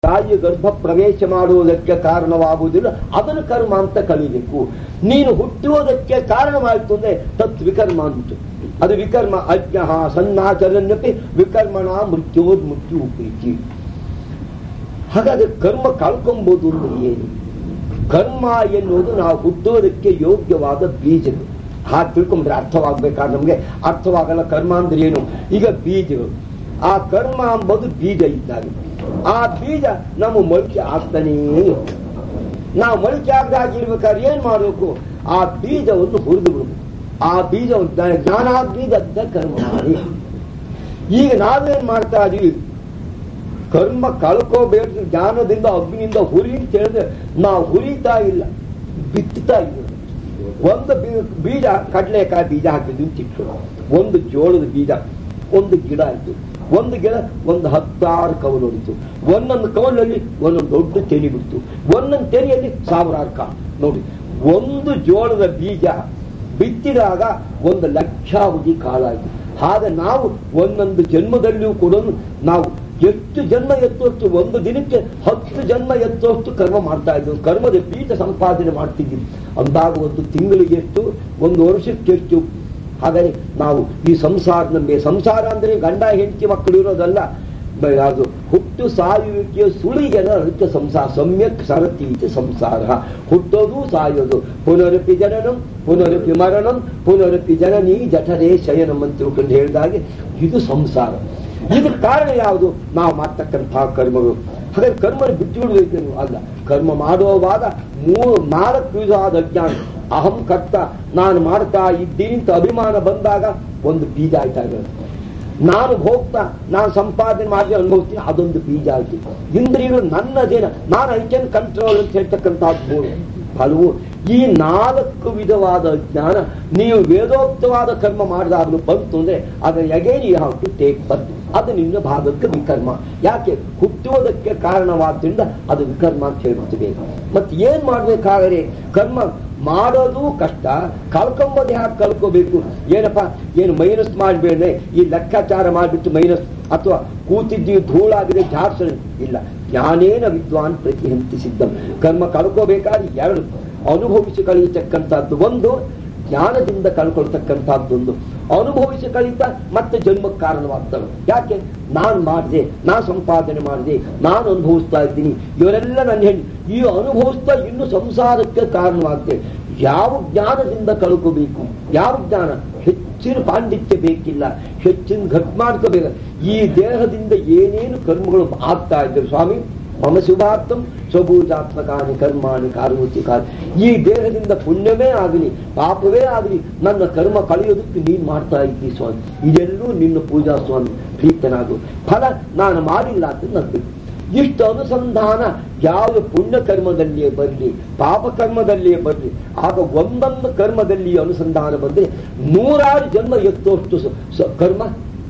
ತಾಯಿಯ ಗರ್ಭ ಪ್ರವೇಶ ಮಾಡುವುದಕ್ಕೆ ಕಾರಣವಾಗುವುದಿಲ್ಲ ಅದನ್ನು ಕರ್ಮ ಅಂತ ಕಲಿಬೇಕು ನೀನು ಹುಟ್ಟುವುದಕ್ಕೆ ಕಾರಣವಾಯಿತು ಅಂದ್ರೆ ತತ್ ವಿಕರ್ಮ ಅಂತು ಅದು ವಿಕರ್ಮ ಅಜ್ಞ ಸನ್ನಾಚರನ್ಯಪಿ ವಿಕರ್ಮಣ ಮೃತ್ಯೋದ್ ಮೃತ್ಯು ಪ್ರೀತಿ ಹಾಗಾದ್ರೆ ಕರ್ಮ ಕಳ್ಕೊಂಬೋದು ಅಂದ್ರೆ ಏನು ಕರ್ಮ ಎನ್ನುವುದು ನಾವು ಹುಟ್ಟುವುದಕ್ಕೆ ಯೋಗ್ಯವಾದ ಬೀಜಗಳು ಹಾಗೆ ತಿಳ್ಕೊಂಡ್ರೆ ಅರ್ಥವಾಗ್ಬೇಕಾದ್ರೆ ನಮ್ಗೆ ಅರ್ಥವಾಗಲ್ಲ ಕರ್ಮ ಅಂದ್ರೆ ಏನು ಈಗ ಬೀಜಗಳು ಆ ಕರ್ಮ ಎಂಬುದು ಬೀಜ ಇದ್ದಾಗ ಆ ಬೀಜ ನಮ್ಮ ಮೊಳಕೆ ಆಗ್ತಾನೇ ಇರುತ್ತೆ. ನಾವು ಮೊಳಕೆ ಆಗದಾಗಿರ್ಬೇಕಾದ್ರೆ ಏನ್ ಮಾಡಬೇಕು ಆ ಬೀಜವನ್ನು ಹುರಿದು ಬಿಡಬೇಕು ಆ ಬೀಜವನ್ನು ಜ್ಞಾನಾಗ್ನಿದತ್ತ ಕರ್ಮ ಮಾಡಿ ಈಗ ನಾವೇನ್ ಮಾಡ್ತಾ ಇದೀವಿ ಕರ್ಮ ಕಳ್ಕೋಬೇಕು ಜ್ಞಾನದಿಂದ ಅಗ್ನಿಯಿಂದ ಹುರಿ ಅಂತ ಹೇಳಿದ್ರೆ ನಾವು ಹುರಿತಾ ಇಲ್ಲ ಬಿತ್ತುತ್ತಾ ಇದ್ದೀವಿ ಒಂದು ಬೀ- ಬೀಜ ಕಡಲೆಕಾಯಿ ಬೀಜ ಹಾಕಿದ್ವಿ ಚಿಕ್ಕ ಒಂದು ಜೋಳದ ಬೀಜ ಒಂದು ಗಿಡ ಆಯ್ತು ಒಂದು ಗಿಡ ಒಂದು ಹತ್ತಾರು ಕವಲು ಹೊಡಿತು ಒಂದೊಂದು ಕವಲಲ್ಲಿ ಒಂದೊಂದು ದೊಡ್ಡ ತೆನಿ ಬಿಡ್ತು ಒಂದೊಂದು ತೆನೆಯಲ್ಲಿ ಸಾವಿರಾರು ಕಾಳು ನೋಡಿ ಒಂದು ಜೋಳದ ಬೀಜ ಬಿತ್ತಿದಾಗ ಒಂದು ಲಕ್ಷಾವಧಿ ಕಾಲಾಯಿತು ಹಾಗೆ ನಾವು ಒಂದೊಂದು ಜನ್ಮದಲ್ಲಿಯೂ ಕೂಡ ನಾವು ಎಷ್ಟು ಜನ್ಮ ಎತ್ತುವಷ್ಟು ಒಂದು ದಿನಕ್ಕೆ ಹತ್ತು ಜನ್ಮ ಎತ್ತುವಷ್ಟು ಕರ್ಮ ಮಾಡ್ತಾ ಇದ್ವು ಕರ್ಮದ ಬೀಜ ಸಂಪಾದನೆ ಮಾಡ್ತಿದ್ದೀವಿ ಅಂದಾಗ ಒಂದು ತಿಂಗಳಿಗೆ ಎಷ್ಟು ಒಂದು ವರ್ಷಕ್ಕೆ ಎಷ್ಟು ಹಾಗಾದ್ರೆ ನಾವು ಈ ಸಂಸಾರ ನಮಗೆ ಸಂಸಾರ ಅಂದ್ರೆ ಗಂಡ ಹೆಂಡತಿ ಮಕ್ಕಳು ಇರೋದಲ್ಲ ಬ- ಅದು ಹುಟ್ಟು ಸಾಯುವಿಕೆಯ ಸುಳಿಗೆನ ಅದಕ್ಕೆ ಸಂಸಾರ ಸಮ್ಯಕ್ ಸರತಿ ಇದು ಸಂಸಾರ ಹುಟ್ಟೋದು ಸಾಯೋದು ಪುನರಪಿ ಜನನಂ ಪುನರಪಿ ಮರಣಂ ಪುನರಪಿ ಜನನಿ ಜಠರೇ ಶಯನಂ ಅಂತ ತಿಳ್ಕೊಂಡು ಹೇಳಿದಾಗೆ ಇದು ಸಂಸಾರ ಇದಕ್ಕೆ ಕಾರಣ ಯಾವುದು ನಾವು ಮಾಡ್ತಕ್ಕಂತಹ ಕರ್ಮಗಳು ಹಾಗಾದ್ರೆ ಕರ್ಮನ ಬಿಟ್ಟು ಬಿಡಬೇಕು ಅಲ್ಲ ಕರ್ಮ ಮಾಡುವಾಗ ಮೂರು ನಾಲ್ಕು ವಿಧವಾದ ಅಜ್ಞಾನ ಅಹಂ ಕರ್ತ ನಾನು ಮಾಡ್ತಾ ಇದ್ದೀನಿ ಅಂತ ಅಭಿಮಾನ ಬಂದಾಗ ಒಂದು ಬೀಜ ಆಯ್ತಾ ಇರೋದು ನಾನು ಹೋಗ್ತಾ ನಾನು ಸಂಪಾದನೆ ಮಾಡಿ ಅನುಭವಿಸ್ತೀನಿ ಅದೊಂದು ಬೀಜ ಆಯ್ತು ಇಂದ್ರಿಯಗಳು ನನ್ನದೇನ ನಾನು ಐ ಕ್ಯಾನ್ ಕಂಟ್ರೋಲ್ ಅಂತ ಹೇಳ್ತಕ್ಕಂಥದ್ದು ಮೂರು ಹಲವು ಈ ನಾಲ್ಕು ವಿಧವಾದ ಜ್ಞಾನ ನೀವು ವೇದೋಕ್ತವಾದ ಕರ್ಮ ಮಾಡಿದಾಗಲೂ ಬಂತು ಅಂದ್ರೆ ಅದರ again you have to take ಬರ್ ಅದು ನಿನ್ನ ಭಾಗಕ್ಕೆ ವಿಕರ್ಮ ಯಾಕೆ ಹುಟ್ಟುವುದಕ್ಕೆ ಕಾರಣವಾದ್ರಿಂದ ಅದು ವಿಕರ್ಮ ಅಂತ ಹೇಳ್ಬಿಡ್ತದೆ ಮತ್ತೆ ಏನ್ ಮಾಡ್ಬೇಕಾದರೆ ಕರ್ಮ ಮಾಡೋದು ಕಷ್ಟ ಕಳ್ಕೊಂಬೋದು ಯಾಕೆ ಕಳ್ಕೋಬೇಕು ಏನಪ್ಪ ಏನು ಮೈನಸ್ ಮಾಡಬೇಡ ಈ ಲೆಕ್ಕಾಚಾರ ಮಾಡಿಬಿಟ್ಟು ಮೈನಸ್ ಅಥವಾ ಕೂತಿದ್ದೀವಿ ಧೂಳಾಗಿದೆ ಜಾಡ್ಸ ಇಲ್ಲ ಜ್ಞಾನೇನ ವಿದ್ವಾನ್ ಪ್ರತಿಹಂತಿ ಸಿದ್ಧ ಕರ್ಮ ಕಳ್ಕೋಬೇಕಾದ್ರೆ ಎರಡು ಅನುಭವಿಸಿ ಕಳೆಯತಕ್ಕಂಥದ್ದು ಒಂದು ಜ್ಞಾನದಿಂದ ಕಳ್ಕೊಳ್ತಕ್ಕಂಥದ್ದೊಂದು ಅನುಭವಿಸಿ ಕಳೀತಾ ಮತ್ತೆ ಜನ್ಮಕ್ಕೆ ಕಾರಣವಾಗ್ತವೆ ಯಾಕೆ ನಾನು ಮಾಡಿದೆ ನಾನು ಸಂಪಾದನೆ ಮಾಡಿದೆ ನಾನು ಅನುಭವಿಸ್ತಾ ಇದ್ದೀನಿ ಇವರೆಲ್ಲ ನನ್ನ ಹೆಣ್ಣು ಈ ಅನುಭವಿಸ್ತಾ ಇನ್ನು ಸಂಸಾರಕ್ಕೆ ಕಾರಣವಾಗ್ತದೆ ಯಾವ ಜ್ಞಾನದಿಂದ ಕಳ್ಕೋಬೇಕು ಯಾವ ಜ್ಞಾನ ಹೆಚ್ಚಿನ ಪಾಂಡಿತ್ಯ ಬೇಕಿಲ್ಲ ಹೆಚ್ಚಿನ ಘಟ್ ಮಾಡ್ಕೋಬೇಕು ಈ ದೇಹದಿಂದ ಏನೇನು ಕರ್ಮಗಳು ಆಗ್ತಾ ಇದ್ದಾರೆ ಸ್ವಾಮಿ ಮಮ ಶುಭಾರ್ಥಂ ಸ್ವಭೂಜಾತ್ಮಕಾನಿ ಕರ್ಮಾಣಿ ಕಾರುತಿ ಕಾರ್ ಈ ದೇಹದಿಂದ ಪುಣ್ಯವೇ ಆಗಲಿ ಪಾಪವೇ ಆಗಲಿ ನನ್ನ ಕರ್ಮ ಕಳೆಯೋದಕ್ಕೆ ನೀನು ಮಾಡ್ತಾ ಇದ್ದಿ ಸ್ವಾಮಿ ಇದೆಲ್ಲೂ ನಿನ್ನ ಪೂಜಾ ಸ್ವಾಮಿ ಪ್ರೀತನಾಗು ಫಲ ನಾನು ಮಾಡಿಲ್ಲ ಅಂತ ನಂಬಿಕೆ ಇಷ್ಟು ಅನುಸಂಧಾನ ಯಾವ ಪುಣ್ಯ ಕರ್ಮದಲ್ಲಿಯೇ ಬರಲಿ ಪಾಪ ಕರ್ಮದಲ್ಲಿಯೇ ಬರಲಿ ಆಗ ಒಂದೊಂದು ಕರ್ಮದಲ್ಲಿ ಅನುಸಂಧಾನ ಬಂದ್ರೆ ನೂರಾರು ಜನ್ಮ ಎತ್ತುವಷ್ಟು ಸ- ಸ- ಕರ್ಮ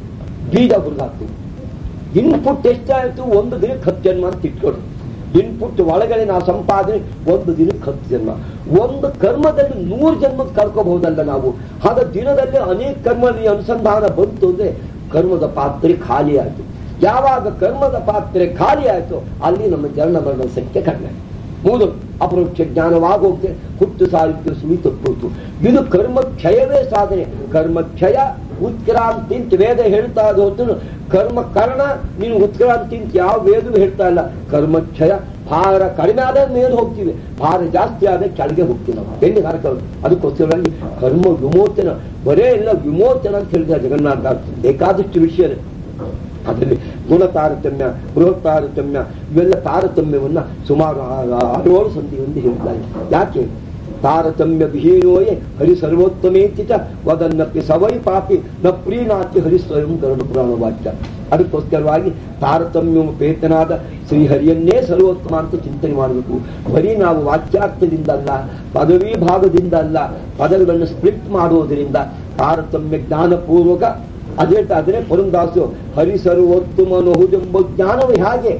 ಬೀಜ ಹುರಿದಾಗ್ತದೆ ಇನ್ಪುಟ್ ಎಷ್ಟಾಯಿತು ಒಂದು ದಿನಕ್ಕೆ ಹತ್ತು ಜನ್ಮ ಅಂತ ಇಟ್ಕೊಡು ಇನ್ಪುಟ್ ಒಳಗಡೆ ನಾವು ಸಂಪಾದನೆ ಒಂದು ದಿನಕ್ಕೆ ಹತ್ತು ಜನ್ಮ ಒಂದು ಕರ್ಮದಲ್ಲಿ ನೂರು ಜನ್ಮಕ್ಕೆ ಕಳ್ಕೋಬಹುದಲ್ಲ ನಾವು ಆಗ ದಿನದಲ್ಲಿ ಅನೇಕ ಕರ್ಮದಲ್ಲಿ ಅನುಸಂಧಾನ ಬಂತು ಅಂದ್ರೆ ಕರ್ಮದ ಪಾತ್ರೆ ಖಾಲಿ ಆಯಿತು ಯಾವಾಗ ಕರ್ಮದ ಪಾತ್ರೆ ಖಾಲಿ ಆಯಿತು ಅಲ್ಲಿ ನಮ್ಮ ಜನ ಮರಣ ಸಂಖ್ಯೆ ಕಡಿಮೆ ಮೂರು ಅಪರೋಕ್ಷ ಜ್ಞಾನವಾಗೋಕೆ ಹುಟ್ಟು ಸಾಹಿತ್ಯ ಸುಳಿ ತಪ್ಪುತ್ತು ಇದು ಕರ್ಮಕ್ಷಯವೇ ಸಾಧನೆ ಕರ್ಮಕ್ಷಯ ಉತ್ಕ್ರಾಂತಿ ಅಂತ ವೇದ ಹೇಳ್ತಾ ಇದ್ದು ಹೊತ್ತು ಕರ್ಮ ಕರ್ಣ ನೀನು ಉತ್ಕ್ರಾಂತಿ ಅಂತ ಯಾವ ವೇದವೂ ಹೇಳ್ತಾ ಇಲ್ಲ ಕರ್ಮಕ್ಷಯ ಭಾರ ಕಡಿಮೆ ಆದ ಮೇಲೆ ಹೋಗ್ತೀವಿ ಭಾರ ಜಾಸ್ತಿ ಆದ ಕೆಳಗೆ ಹೋಗ್ತೀವಿ ನಾವು ಎಲ್ಲಿ ಭಾರ ಕಡಿಮೆ ಅದಕ್ಕೋಸ್ಕರವಾಗಿ ಕರ್ಮ ವಿಮೋಚನ ಬರೇ ಇಲ್ಲ ವಿಮೋಚನ ಅಂತ ಹೇಳಿದ ಜಗನ್ನಾಥ ಬೇಕಾದಷ್ಟು ವಿಷಯ ಇದೆ. ಅದರಲ್ಲಿ ಗುಣ ತಾರತಮ್ಯ ಬೃಹತ್ ತಾರತಮ್ಯ ಇವೆಲ್ಲ ತಾರತಮ್ಯವನ್ನ ಸುಮಾರು ಆ- ಆ- ಆರೇಳು ಸಂಧಿಯಿಂದ ಹೇಳ್ತಾರೆ ಯಾಕೆ ತಾರತಮ್ಯ ವಿಹೀನೋಯೇ ಹರಿ ಸರ್ವೋತ್ತಮೇತಿ ಚ ವದನ್ನಪ್ಪಿ ಸವೈ ಪಾಪಿ ನ ಪ್ರೀನಾತಿ ಹರಿ ಸ್ವಯಂ ಗರುಡ ಪುರಾಣ ವಾಕ್ಯ ಅದಕ್ಕೋಸ್ಕರವಾಗಿ ತಾರತಮ್ಯ ಪೇತನಾದ ಶ್ರೀಹರಿಯನ್ನೇ ಸರ್ವೋತ್ತಮ ಅಂತ ಚಿಂತನೆ ಮಾಡಬೇಕು ಬರೀ ನಾವು ವಾಕ್ಯಾರ್ಥದಿಂದ ಅಲ್ಲ ಪದವಿ ಭಾಗದಿಂದ ಅಲ್ಲ ಪದಗಳನ್ನು ಸ್ಪ್ಲಿಟ್ ಮಾಡುವುದರಿಂದ ತಾರತಮ್ಯ ಜ್ಞಾನಪೂರ್ವಕ ಅದೇ ಅದೇ ಪುರಂದಾಸು ಹರಿ ಸರ್ವೋತ್ತಮನಹುದೆಂಬ ಜ್ಞಾನವು ಹೇಗೆ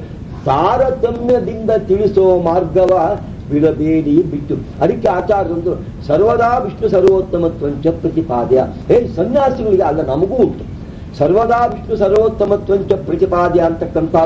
ತಾರತಮ್ಯದಿಂದ ತಿಳಿಸೋ ಮಾರ್ಗವ ಬಿಡಬೇಡಿ ಬಿಟ್ಟು ಅದಕ್ಕೆ ಆಚಾರ್ಯಂದ್ರು ಸರ್ವದಾ ವಿಷ್ಣು ಸರ್ವೋತ್ತಮತ್ವಂಚ ಪ್ರತಿಪಾದ್ಯ ಹೇ ಸನ್ಯಾಸಿಗಳಿಗೆ ಅಲ್ಲ ನಮಗೂ ಉಂಟು ಸರ್ವದಾ ವಿಷ್ಣು ಸರ್ವೋತ್ತಮತ್ವಂಚ ಪ್ರತಿಪಾದ್ಯ ಅಂತಕ್ಕಂಥದ್ದು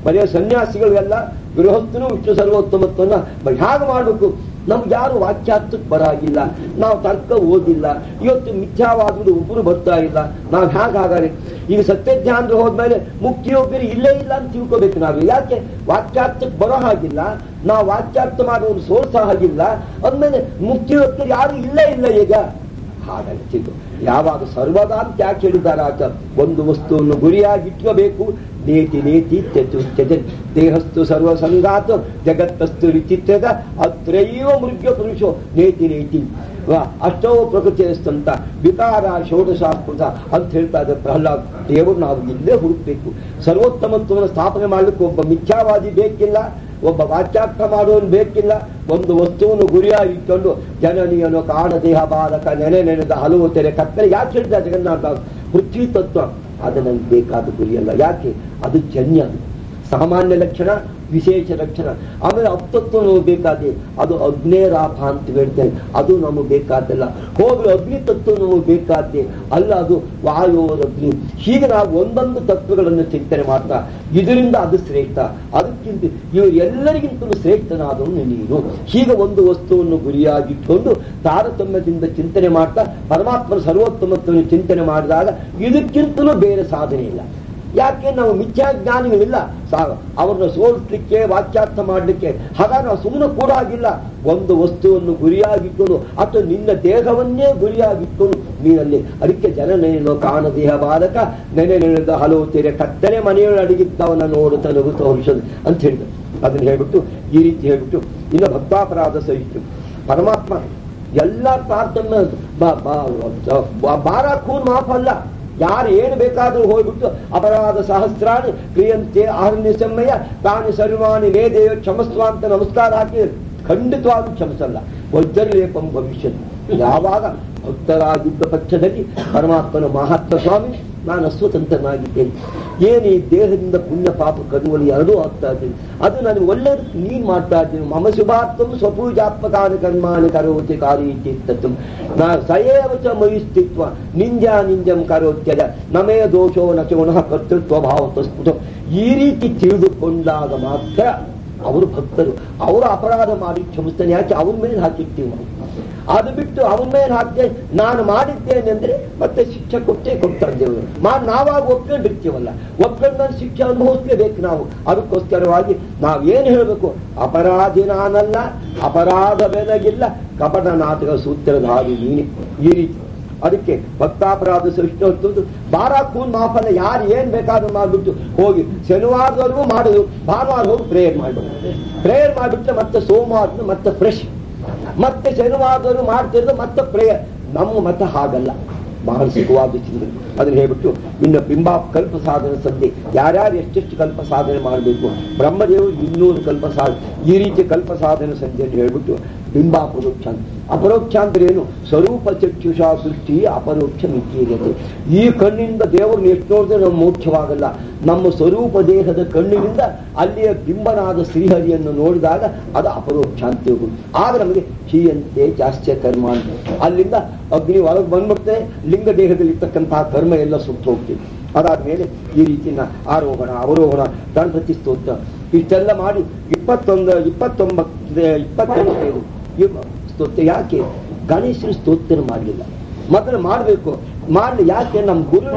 ಬರೆಯ ಸನ್ಯಾಸಿಗಳಿಗೆಲ್ಲ ಗೃಹಸ್ಥನು ವಿಷ್ಣು ಸರ್ವೋತ್ತಮತ್ವನ್ನ ಹೇಗೆ ಮಾಡಬೇಕು ನಮ್ಗೆ ಯಾರು ವಾಕ್ಯಾರ್ಥಕ್ಕೆ ಬರಾಗಿಲ್ಲ ನಾವು ತರ್ಕ ಓದಿಲ್ಲ ಇವತ್ತು ಮಿಥ್ಯಾವಾದಗಳು ಒಬ್ಬರು ಬರ್ತಾ ಇಲ್ಲ ನಾವು ಹೇಗಾಗಾರೆ ಈಗ ಸತ್ಯಜ್ಞಾನ ಹೋದ್ಮೇಲೆ ಮುಕ್ತಿಯೋಗ್ಯರು ಇಲ್ಲೇ ಇಲ್ಲ ಅಂತ ತಿಳ್ಕೋಬೇಕು ನಾವು ಯಾಕೆ ವಾಕ್ಯಾರ್ಥಕ್ಕೆ ಬರೋ ಹಾಗಿಲ್ಲ ನಾವು ವಾಕ್ಯಾರ್ಥ ಮಾಡೋರು ಸೋರ್ಸ ಹಾಗಿಲ್ಲ ಅಂದ್ಮೇಲೆ ಮುಕ್ತಿಯೋಗ್ಯರು ಯಾರು ಇಲ್ಲೇ ಇಲ್ಲ ಈಗ ಹಾಗಲ್ಲ ತಿಳ್ಕೊ ಯಾವಾಗ ಸರ್ವದಾ ಅಂತ ಯಾಕೆ ಹೇಳಿದ್ದಾರೆ ಆತ ಒಂದು ವಸ್ತುವನ್ನು ಗುರಿಯಾಗಿ ಇಟ್ಕೋಬೇಕು ನೇತಿ ನೇತಿ ತ್ಯಜ ದೇಹಸ್ತು ಸರ್ವ ಸಂಗಾತ ಜಗತ್ತಸ್ತು ವಿಚಿತ್ರದ ಅತ್ರೈವ ಮೃಗ್ಯ ಪುರುಷೋ ನೇತಿ ನೇತಿ ವಾ, ಅಷ್ಟೋ ಪ್ರಕೃತಿಯಸ್ತಂತ ವಿಕಾರ ಷೋಡಶಾಸ್ಪೃತ ಅಂತ ಹೇಳ್ತಾ ಇದ್ದಾರೆ ಪ್ರಹ್ಲಾದ್ ದೇವರು ನಾವು ಇಲ್ಲೇ ಹುಡುಕ್ಬೇಕು ಸರ್ವೋತ್ತಮತ್ವವನ್ನು ಸ್ಥಾಪನೆ ಮಾಡಲಿಕ್ಕೆ ಒಬ್ಬ ಮಿಥ್ಯಾವಾದಿ ಬೇಕಿಲ್ಲ ಒಬ್ಬ ವಾಚ್ಯಾರ್ಥ ಮಾಡೋನು ಬೇಕಿಲ್ಲ ಒಂದು ವಸ್ತುವನ್ನು ಗುರಿಯಾಗಿ ಇಟ್ಕೊಂಡು ಜನನಿಯನು ಕಾಣ ದೇಹ ಬಾಲಕ ನೆನೆ ನೆನೆದ ಹಲವು ತೆರೆ ಕತ್ತಲೆ ಯಾಕೆ ಹೇಳ್ತಾರೆ ಜಗನ್ನಾಥ ಪೃಥ್ವಿ ತತ್ವ ಅದು ನನಗೆ ಬೇಕಾದ ಗುರಿಯಲ್ಲ ಯಾಕೆ ಅದು ಜನ್ಯ ಅದು. ಸಾಮಾನ್ಯ ಲಕ್ಷಣ ವಿಶೇಷ ಲಕ್ಷಣ ಆಮೇಲೆ ಅಪ್ತತ್ವ ನಮಗೆ ಬೇಕಾದೆ ಅದು ಅಗ್ನೇರಾಪ ಅಂತ ಹೇಳ್ತೇನೆ ಅದು ನಮಗೆ ಬೇಕಾದಲ್ಲ ಹೋಗ್ಲಿ ಅಗ್ನಿ ತತ್ವ ನಮಗೆ ಬೇಕಾದ್ದೆ ಅಲ್ಲ ಅದು ವಾಯೋರಗ್ನಿ ಹೀಗೆ ನಾವು ಒಂದೊಂದು ತತ್ವಗಳನ್ನು ಚಿಂತನೆ ಮಾಡ್ತಾ ಇದರಿಂದ ಅದು ಶ್ರೇಷ್ಠ ಅದಕ್ಕಿಂತ ಇವರು ಎಲ್ಲರಿಗಿಂತಲೂ ಶ್ರೇಷ್ಠನಾದವನು ನೀನು ಹೀಗೆ ಒಂದು ವಸ್ತುವನ್ನು ಗುರಿಯಾಗಿಟ್ಕೊಂಡು ತಾರತಮ್ಯದಿಂದ ಚಿಂತನೆ ಮಾಡ್ತಾ ಪರಮಾತ್ಮನ ಸರ್ವೋತ್ತಮತ್ವವನ್ನು ಚಿಂತನೆ ಮಾಡಿದಾಗ ಇದಕ್ಕಿಂತಲೂ ಬೇರೆ ಸಾಧನೆ ಇಲ್ಲ ಯಾಕೆ ನಾವು ಮಿಥ್ಯಾಜ್ಞಾನಿಗಳಿಲ್ಲ ಸಾ- ಅವ್ರನ್ನ ಸೋಲಿಸ್ಲಿಕ್ಕೆ ವಾಕ್ಯಾರ್ಥ ಮಾಡಲಿಕ್ಕೆ ಹಾಗಾಗಿ ನಾವು ಸುಮ್ಮನೆ ಕೂಡ ಆಗಿಲ್ಲ ಒಂದು ವಸ್ತುವನ್ನು ಗುರಿಯಾಗಿಟ್ಕೊಂಡು ಅಥವಾ ನಿನ್ನ ದೇಹವನ್ನೇ ಗುರಿಯಾಗಿಟ್ಕೊಂಡು ನೀನಲ್ಲಿ ಅದಕ್ಕೆ ಜನ ನೆನೆಯಲು ಕಾಣ ದೇಹ ಬಾಲಕ ನೆನೆ ನೆನೆದ ಹಲವು ತೀರೆ ಕತ್ತಲೆ ಮನೆಯೊಳಗೆ ಅಡಗಿದ್ದವನ ನೋಡುತ್ತ ನಗುತ್ತ ಹೊರಿಸೋದು ಅಂತ ಹೇಳಿದ್ರು ಅದನ್ನ ಹೇಳ್ಬಿಟ್ಟು ಈ ರೀತಿ ಹೇಳ್ಬಿಟ್ಟು ಇನ್ನು ಭಕ್ತಾಪರಾಧ ಸಹಿತು ಪರಮಾತ್ಮ ಎಲ್ಲ ತಾರತಮ್ಯ ಬ- ಬ- ಬ- ಬಾರ ಖೂನ್ ಮಾಫ್ ಅಲ್ಲ ಯಾರು ಏನು ಬೇಕಾದ್ರೂ ಹೋಗ್ಬಿಟ್ಟು ಅಪರಾಧ ಸಹಸ್ರಾಣಿ ಕ್ರಿಯಂತೆ ಆರಣ್ಯ ಸಮಯ ತಾನು ಸರ್ವಾಣಿ ವೇದೇವ ಕ್ಷಮಸ್ವ ಅಂತ ನಮಸ್ಕಾರ ಹಾಕಿ ಖಂಡಿತವಾಗೂ ಕ್ಷಮಿಸಲ್ಲ ವಜ್ರಲೇಪಂ ಭವಿಷ್ಯತ್ ಯಾವಾಗ ಭಕ್ತರಾಗಿದ್ದ ಪಕ್ಷದಲ್ಲಿ ಪರಮಾತ್ಮನ ಮಹಾತ್ಮ ಸ್ವಾಮಿ ನಾನು ಸ್ವತಂತ್ರನಾಗಿದ್ದೇನೆ ಏನು ಈ ದೇಹದಿಂದ ಪುಣ್ಯ ಪಾಪ ಕರುವಲ್ಲಿ ಎರಡೂ ಆಗ್ತಾ ಇದ್ದೀನಿ ಅದು ನನಗೆ ಒಳ್ಳೆಯದಕ್ಕೆ ನೀನ್ ಮಾಡ್ತಾ ಇದ್ದೀನಿ ಮಮ ಶುಭಾತ್ಮ ಸ್ವಪೂಜಾತ್ಮಕಾನ ಕರ್ಮಾಣಿ ಕರೋತಿ ಕಾರ್ಯಚಿತ್ತತ್ವ ನಾ ಸಯೇವ ಚ ಮಯಿ ಸ್ಥಿತ್ವ ನಿಂಜ ನಿಂಜಂ ಕರೋತ್ಯಜ ನಮೇ ದೋಷೋ ನ ಚೋಣ ಕರ್ತೃತ್ವ ಭಾವ ಸ್ಫುಟ ಈ ರೀತಿ ತಿಳಿದುಕೊಂಡಾಗ ಮಾತ್ರ ಅವರು ಭಕ್ತರು ಅವರು ಅಪರಾಧ ಮಾಡಿ ಕ್ಷಮಿಸ್ತಾನೆ ಯಾಕೆ ಅವ್ರ ಮೇಲೆ ಹಾಕಿರ್ತೀವಿ ನಾವು ಅದು ಬಿಟ್ಟು ಅವನ ಮೇಲೆ ಹಾಕ್ದೆ ನಾನು ಮಾಡಿದ್ದೇನೆ ಅಂದ್ರೆ ಮತ್ತೆ ಶಿಕ್ಷೆ ಕೊಟ್ಟೇ ಕೊಡ್ತಾ ದೇವರು ಮಾಡಿ ನಾವಾಗ ಒಪ್ಕೊಂಡಿರ್ತೀವಲ್ಲ ಒಪ್ಕೊಂಡು ನಾನು ಶಿಕ್ಷೆ ಅನುಭವಿಸ್ಲೇಬೇಕು ನಾವು ಅದಕ್ಕೋಸ್ಕರವಾಗಿ ನಾವು ಏನು ಹೇಳಬೇಕು ಅಪರಾಧಿ ನಾನಲ್ಲ ಅಪರಾಧವೆನಗಿಲ್ಲ ಕಪಟ ನಾಟಕ ಸೂತ್ರಧಾರಿ ನೀನೆ ಈ ರೀತಿ ಅದಕ್ಕೆ ಭಕ್ತಾಪರಾಧ ಸೃಷ್ಟಿ ಹೊತ್ತದ್ದು ಬಾರ ಕೂನ್ ಮಾಫಲ ಯಾರು ಏನ್ ಬೇಕಾದ್ರೂ ಮಾಡ್ಬಿಟ್ಟು ಹೋಗಿ ಶನಿವಾರದವರೆಗೂ ಮಾಡುದು ಭಾನುವಾರ ಹೋಗಿ ಪ್ರೇಯರ್ ಮಾಡ್ಬೇಕು ಪ್ರೇಯರ್ ಮಾಡಿಬಿಟ್ರೆ ಮತ್ತೆ ಸೋಮವಾರ ಮತ್ತೆ ಫ್ರೆಶ್ ಮತ್ತೆ ಶನಿವಾರದವರು ಮಾಡ್ತಿರೋದು ಮತ್ತೆ ಪ್ರೇಯರ್ ನಮ್ಮ ಮತ ಹಾಗಲ್ಲ ಬಹಳ ಸುಖವಾದ ಚಿಂತನೆ ಅದನ್ನ ಹೇಳ್ಬಿಟ್ಟು ಇನ್ನು ಬಿಂಬ ಕಲ್ಪ ಸಾಧನೆ ಸಂಧಿ ಯಾರ್ಯಾರು ಎಷ್ಟೆಷ್ಟು ಕಲ್ಪ ಸಾಧನೆ ಮಾಡಬೇಕು ಬ್ರಹ್ಮದೇವರು ಇನ್ನೂರು ಕಲ್ಪ ಸಾಧನೆ ಈ ರೀತಿ ಕಲ್ಪ ಸಾಧನೆ ಸಂಧಿಯನ್ನು ಹೇಳ್ಬಿಟ್ಟು ಬಿಂಬ ಅಪರೋಕ್ಷ ಅಂತ ಅಪರೋಕ್ಷ ಅಂದ್ರೆ ಏನು ಸ್ವರೂಪ ಚಕ್ಷುಷಾ ಸೃಷ್ಟಿ ಅಪರೋಕ್ಷ ಮಿತಿಯಿರುತ್ತೆ ಈ ಕಣ್ಣಿನಿಂದ ದೇವರನ್ನ ಎಷ್ಟು ನೋಡಿದ್ರೆ ನಮ್ಮ ಮೋಕ್ಷವಾಗಲ್ಲ ನಮ್ಮ ಸ್ವರೂಪ ದೇಹದ ಕಣ್ಣಿನಿಂದ ಅಲ್ಲಿಯ ಬಿಂಬನಾದ ಶ್ರೀಹರಿಯನ್ನು ನೋಡಿದಾಗ ಅದು ಅಪರೋಕ್ಷ ಅಂತ ತಿಳ್ಕೊಂಡು ಆಗ ನಮಗೆ ಹೀಯಂತೆ ಜಾಸ್ತಿಯ ಕರ್ಮ ಅಂತ ಅಲ್ಲಿಂದ ಅಗ್ನಿ ಒಳಗೆ ಬಂದ್ಬಿಡ್ತೇನೆ ಲಿಂಗ ದೇಹದಲ್ಲಿರ್ತಕ್ಕಂತಹ ಕರ್ಮ ಎಲ್ಲ ಸುಟ್ಟು ಹೋಗ್ತೀವಿ ಅದಾದ್ಮೇಲೆ ಈ ರೀತಿನ ಆರೋಹಣ ಅವರೋಹಣ ಗಣಪತಿ ಸ್ತೋತ್ರ ಇಷ್ಟೆಲ್ಲ ಮಾಡಿ ಇಪ್ಪತ್ತೊಂದು ಇಪ್ಪತ್ತೊಂಬತ್ತು ಇಪ್ಪತ್ತೊಂದು ಸ್ತೋತ್ರ ಯಾಕೆ ಗಣೇಶನ ಸ್ತೋತ್ರ ಮಾಡಲಿಲ್ಲ ಮೊದಲು ಮಾಡಬೇಕು ಮಾಡಲಿ ಯಾಕೆ ನಮ್ಮ ಗುರು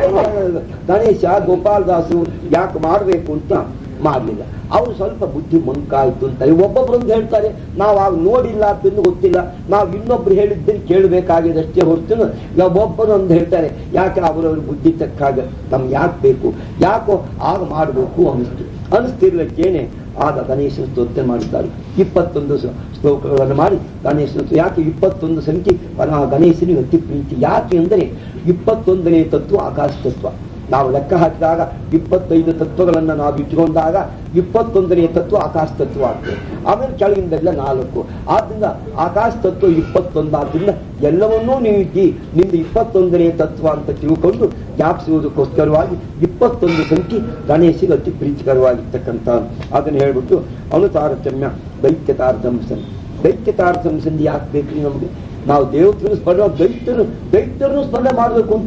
ಗಣೇಶ ಗೋಪಾಲದಾಸರು ಯಾಕೆ ಮಾಡಬೇಕು ಅಂತ ಮಾಡಲಿಲ್ಲ ಅವ್ರು ಸ್ವಲ್ಪ ಬುದ್ಧಿ ಮಂಕಾಯ್ತು ಅಂತಾರೆ ಒಬ್ಬೊಬ್ರೊಂದು ಹೇಳ್ತಾರೆ ನಾವು ಆಗ ನೋಡಿಲ್ಲ ಅಂತ ಗೊತ್ತಿಲ್ಲ ನಾವು ಇನ್ನೊಬ್ರು ಹೇಳಿದ್ದನ್ನು ಕೇಳಬೇಕಾಗಿದೆ ಅಷ್ಟೇ ಹೊರತು ಒಬ್ಬರೊಂದು ಹೇಳ್ತಾರೆ ಯಾಕೆ ಅವರವ್ರ ಬುದ್ಧಿ ತಕ್ಕಾಗ ನಮ್ಗೆ ಯಾಕೆ ಬೇಕು ಯಾಕೋ ಆಗ ಮಾಡಬೇಕು ಅನಿಸ್ತು ಅನಿಸ್ತಿರ್ಲಿಕ್ಕೇನೆ ಆಗ ಗಣೇಶನ ಸ್ತೋತ್ರ ಮಾಡಿದ್ದಾರೆ ಇಪ್ಪತ್ತೊಂದು ಸ- ಶ್ಲೋಕಗಳನ್ನು ಮಾಡಿ ಗಣೇಶನ ಸ್ತೋತ್ರ. ಯಾಕೆ ಇಪ್ಪತ್ತೊಂದು ಸಂಖ್ಯೆ ಪರಮ ಗಣೇಶನಿಗೆ ಅತಿ ಪ್ರೀತಿ ಯಾಕೆ ಅಂದರೆ ಇಪ್ಪತ್ತೊಂದನೇ ತತ್ವ ಆಕಾಶ ತತ್ವ ನಾವು ಲೆಕ್ಕ ಹಾಕಿದಾಗ ಇಪ್ಪತ್ತೈದು ತತ್ವಗಳನ್ನು ನಾವು ಇಟ್ಕೊಂಡಾಗ ಇಪ್ಪತ್ತೊಂದನೇ ತತ್ವ ಆಕಾಶ ತತ್ವ ಆಗ್ತದೆ ಆಮೇಲೆ ಕೆಳಗಿಂದೆಲ್ಲ ನಾಲ್ಕು ಆದ್ರಿಂದ ಆಕಾಶ ತತ್ವ ಇಪ್ಪತ್ತೊಂದಾದ್ರಿಂದ ಎಲ್ಲವನ್ನೂ ನೀವು ಇದ್ದಿ ನಿಂದು ಇಪ್ಪತ್ತೊಂದನೇ ತತ್ವ ಅಂತ ತಿಳ್ಕೊಂಡು ಜ್ಞಾಪಿಸುವುದಕ್ಕೋಸ್ಕರವಾಗಿ ಇಪ್ಪತ್ತೊಂದು ಸಂಖ್ಯೆ ಗಣೇಶಿಗೆ ಅತಿ ಪ್ರೀತಿಕರವಾಗಿರ್ತಕ್ಕಂಥ ಅದನ್ನು ಹೇಳ್ಬಿಟ್ಟು ಅವನು ತಾರತಮ್ಯ ದೈತ್ಯ ತಾರತಮ್ಯ ಸಂಧಿ ದೈತ್ಯ ತಾರತಮ್ಯ ಸಂಧಿ ಯಾಕೆ ಬೇಕು ನಮಗೆ ನಾವು ದೇವತರು ಸ್ಮರಣೆ ದೈತ್ಯರು ದೈತ್ಯರನ್ನು ಸ್ಮರಣೆ ಮಾಡಬೇಕು ಅಂತಾರೆ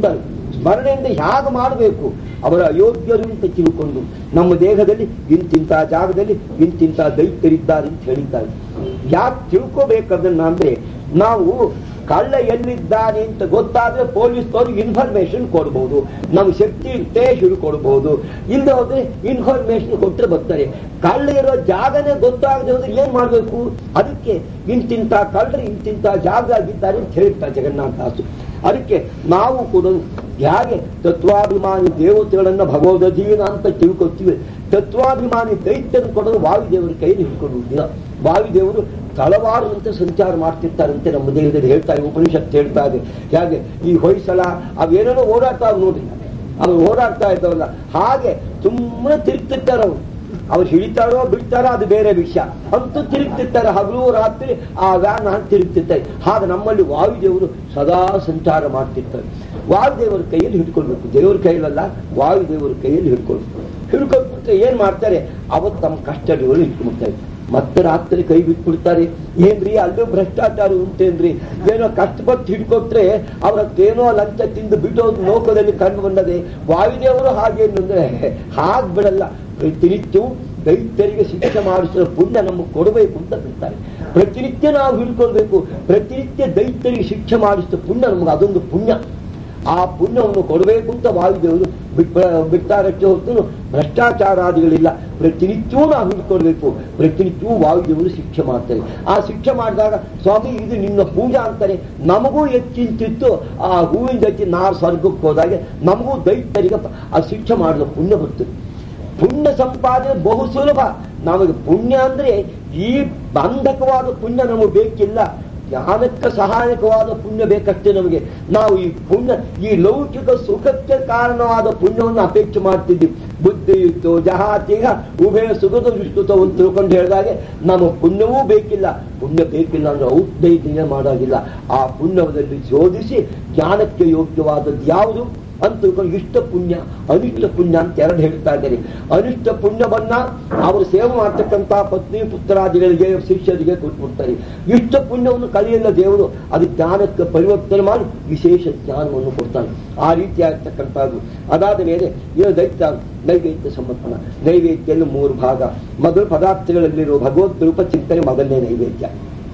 ಸ್ಮರಣೆಯಿಂದ ಹೇಗೆ ಮಾಡಬೇಕು ಅವರ ಅಯೋಗ್ಯರು ಅಂತ ತಿಳ್ಕೊಂಡು ನಮ್ಮ ದೇಹದಲ್ಲಿ ಇಂತಿಂತ ಜಾಗದಲ್ಲಿ ಇಂತಿಂತ ದೈತ್ಯರಿದ್ದಾರೆ ಅಂತ ಹೇಳಿದ್ದಾರೆ ಯಾಕೆ ತಿಳ್ಕೋಬೇಕದನ್ನ ಅಂದ್ರೆ ನಾವು ಕಳ್ಳ ಎಲ್ಲಿದ್ದಾನೆ ಅಂತ ಗೊತ್ತಾದ್ರೆ ಪೊಲೀಸ್ನವ್ರಿಗೆ ಇನ್ಫಾರ್ಮೇಶನ್ ಕೊಡ್ಬೋದು ನಮ್ಮ ಶಕ್ತಿ ಇರುತ್ತೆ ಹಿಡ್ಕೊಡ್ಬೋದು ಇಲ್ಲದೆ ಹೋದ್ರೆ ಇನ್ಫಾರ್ಮೇಶನ್ ಕೊಟ್ಟರೆ ಬರ್ತಾರೆ ಕಳ್ಳ ಇರೋ ಜಾಗನೇ ಗೊತ್ತಾಗದೆ ಹೋದ್ರೆ ಏನ್ ಮಾಡ್ಬೇಕು ಅದಕ್ಕೆ ಇಂತಿಂತ ಕಳ್ಳರು ಇಂತಿಂತ ಜಾಗ ಆಗಿದ್ದಾರೆ ಅಂತ ಹೇಳ್ತಾರೆ ಜಗನ್ನಾಥದಾಸು ಅದಕ್ಕೆ ನಾವು ಕೂಡ ಹೇಗೆ ತತ್ವಾಭಿಮಾನಿ ದೇವತೆಗಳನ್ನ ಭಗವದಧೀನ ಅಂತ ತಿಳ್ಕೊತೀವಿ ತತ್ವಾಭಿಮಾನಿ ದೈತ್ಯರು ಕೊಡೋದು ವಾಯುದೇವರ ಕೈಯಲ್ಲಿ ಹಿಡ್ಕೊಂಡು ವಾಯುದೇವರು ತಳವಾರುವಂತೆ ಸಂಚಾರ ಮಾಡ್ತಿರ್ತಾರಂತೆ ನಮ್ಮ ದೇಹದಲ್ಲಿ ಹೇಳ್ತಾ ಇದೆ ಉಪನಿಷತ್ತು ಹೇಳ್ತಾ ಇದೆ ಹೇಗೆ ಈ ಹೊಯ್ಸಳ ಅವೇನೇನೋ ಓಡಾಡ್ತಾ ನೋಡ್ರಿ ಅವ್ರು ಓಡಾಡ್ತಾ ಇದ್ದವಲ್ಲ ಹಾಗೆ ಸುಮ್ಮನೆ ತಿರುಗ್ತಿರ್ತಾರೆ ಅವರು ಅವ್ರು ಹಿಡಿತಾರೋ ಬಿಡ್ತಾರೋ ಅದು ಬೇರೆ ವಿಷಯ ಅಂತೂ ತಿರುಗ್ತಿರ್ತಾರೆ ಹಗಲು ರಾತ್ರಿ ಆ ವ್ಯಾನ್ ಹಾಕಿ ತಿರುಗ್ತಿರ್ತಾರೆ ಹಾಗೆ ನಮ್ಮಲ್ಲಿ ವಾಯುದೇವರು ಸದಾ ಸಂಚಾರ ಮಾಡ್ತಿರ್ತಾರೆ ವಾಯುದೇವರ ಕೈಯಲ್ಲಿ ಹಿಡ್ಕೊಳ್ಬೇಕು ದೇವರ ಕೈಯಲ್ಲ ವಾಯುದೇವರ ಕೈಯಲ್ಲಿ ಹಿಡ್ಕೊಳ್ಬೇಕು ಹಿಡ್ಕೊಂಡ್ಬಿಟ್ರೆ ಏನ್ ಮಾಡ್ತಾರೆ ಅವತ್ತು ತಮ್ಮ ಕಷ್ಟಗಳು ಇಟ್ಕೊಂಡ್ಬಿಡ್ತಾರೆ ಮತ್ತೆ ರಾತ್ರಿ ಕೈ ಬಿಟ್ಬಿಡ್ತಾರೆ ಏನ್ರಿ ಅಲ್ಲೂ ಭ್ರಷ್ಟಾಚಾರ ಉಂಟೇನ್ರಿ ಏನೋ ಕಷ್ಟಪಟ್ಟು ಹಿಡ್ಕೊಟ್ರೆ ಅವ್ರ ಏನೋ ಲಂಚ ತಿಂದು ಬಿಟ್ಟೋದು ಲೋಕದಲ್ಲಿ ಕಂಡು ಬಂದದೆ ವಾಯುದೇವರು ಹಾಗೇನು ಅಂದ್ರೆ ಹಾಗ್ ಬಿಡಲ್ಲ ಪ್ರತಿನಿತ್ಯವೂ ದೈತ್ಯರಿಗೆ ಶಿಕ್ಷೆ ಮಾಡಿಸಿದ ಪುಣ್ಯ ನಮಗೆ ಕೊಡಬೇಕು ಅಂತ ಬಿಡ್ತಾರೆ ಪ್ರತಿನಿತ್ಯ ನಾವು ಹಿಡ್ಕೊಳ್ಬೇಕು ಪ್ರತಿನಿತ್ಯ ದೈತ್ಯರಿಗೆ ಶಿಕ್ಷೆ ಮಾಡಿಸಿದ ಪುಣ್ಯ ನಮ್ಗೆ ಅದೊಂದು ಪುಣ್ಯ ಆ ಪುಣ್ಯವನ್ನು ಕೊಡಬೇಕು ಅಂತ ವಾಯುದೇವರು ಬಿಟ್ಟಾರಕ್ಕೆ ಹೊತ್ತು ಭ್ರಷ್ಟಾಚಾರಾದಿಗಳಿಲ್ಲ ಪ್ರತಿನಿತ್ಯವೂ ನಾವು ಹಿಡ್ಕೊಳ್ಬೇಕು ಪ್ರತಿನಿತ್ಯವೂ ವಾಯುದೇವರು ಶಿಕ್ಷೆ ಮಾಡ್ತಾರೆ ಆ ಶಿಕ್ಷೆ ಮಾಡಿದಾಗ ಸ್ವಾಮಿ ಇದು ನಿನ್ನ ಪೂಜಾ ಅಂತಾರೆ ನಮಗೂ ಹೆಚ್ಚಿಂತಿತ್ತು ಆ ಹೂವಿನ ಜೊತೆ ನಾರು ಸ್ವರ್ಗಕ್ಕೆ ಹೋದಾಗ ನಮಗೂ ದೈತ್ಯರಿಗೆ ಆ ಶಿಕ್ಷೆ ಮಾಡಿದ ಪುಣ್ಯ ಬರ್ತದೆ ಪುಣ್ಯ ಸಂಪಾದನೆ ಬಹು ಸುಲಭ ನಮಗೆ ಪುಣ್ಯ ಅಂದ್ರೆ ಈ ಬಂಧಕವಾದ ಪುಣ್ಯ ನಮಗೆ ಬೇಕಿಲ್ಲ ಜ್ಞಾನಕ್ಕೆ ಸಹಾಯಕವಾದ ಪುಣ್ಯ ಬೇಕಷ್ಟೇ ನಮಗೆ ನಾವು ಈ ಪುಣ್ಯ ಈ ಲೌಕಿಕ ಸುಖಕ್ಕೆ ಕಾರಣವಾದ ಪುಣ್ಯವನ್ನು ಅಪೇಕ್ಷೆ ಮಾಡ್ತಿದ್ವಿ ಬುದ್ಧಿಯುಕ್ತೋ ಜಹಾತಿಗ ಉಭಯ ಸುಖದ ವಿಸ್ತುತ ಅಂತ ತಿಳ್ಕೊಂಡು ಹೇಳಿದಾಗೆ ನಮ್ಮ ಪುಣ್ಯವೂ ಬೇಕಿಲ್ಲ ಪುಣ್ಯ ಬೇಕಿಲ್ಲ ಅಂದ್ರೆ ಔದೈತಿಗೆ ಮಾಡೋದಿಲ್ಲ ಆ ಪುಣ್ಯದಲ್ಲಿ ಶೋಧಿಸಿ ಜ್ಞಾನಕ್ಕೆ ಯೋಗ್ಯವಾದದ್ದು ಯಾವುದು ಅಂತ ತಿಳ್ಕೊಂಡು ಇಷ್ಟ ಪುಣ್ಯ ಅನಿಷ್ಟ ಪುಣ್ಯ ಅಂತ ಎರಡು ಹೇಳ್ತಾ ಇದ್ದಾರೆ ಅನಿಷ್ಟ ಪುಣ್ಯವನ್ನ ಅವರು ಸೇವೆ ಮಾಡ್ತಕ್ಕಂಥ ಪತ್ನಿ ಪುತ್ರಾದಿಗಳಿಗೆ ಶಿಷ್ಯರಿಗೆ ಕೊಟ್ಬಿಡ್ತಾರೆ ಇಷ್ಟ ಪುಣ್ಯವನ್ನು ಕಲಿಯಲ್ಲ ದೇವರು ಅದು ಜ್ಞಾನಕ್ಕೆ ಪರಿವರ್ತನೆ ಮಾಡಿ ವಿಶೇಷ ಜ್ಞಾನವನ್ನು ಕೊಡ್ತಾನೆ ಆ ರೀತಿ ಆಗ್ತಕ್ಕಂಥದ್ದು ಅದಾದ ಮೇಲೆ ಏನು ದೈತ್ಯ ನೈವೇದ್ಯ ಸಮರ್ಪಣ ನೈವೇದ್ಯದಲ್ಲಿ ಮೂರು ಭಾಗ ಮೊದಲು ಪದಾರ್ಥಗಳಲ್ಲಿರುವ ಭಗವದ್ ರೂಪ ಚಿಂತನೆ ಮೊದಲನೇ ನೈವೇದ್ಯ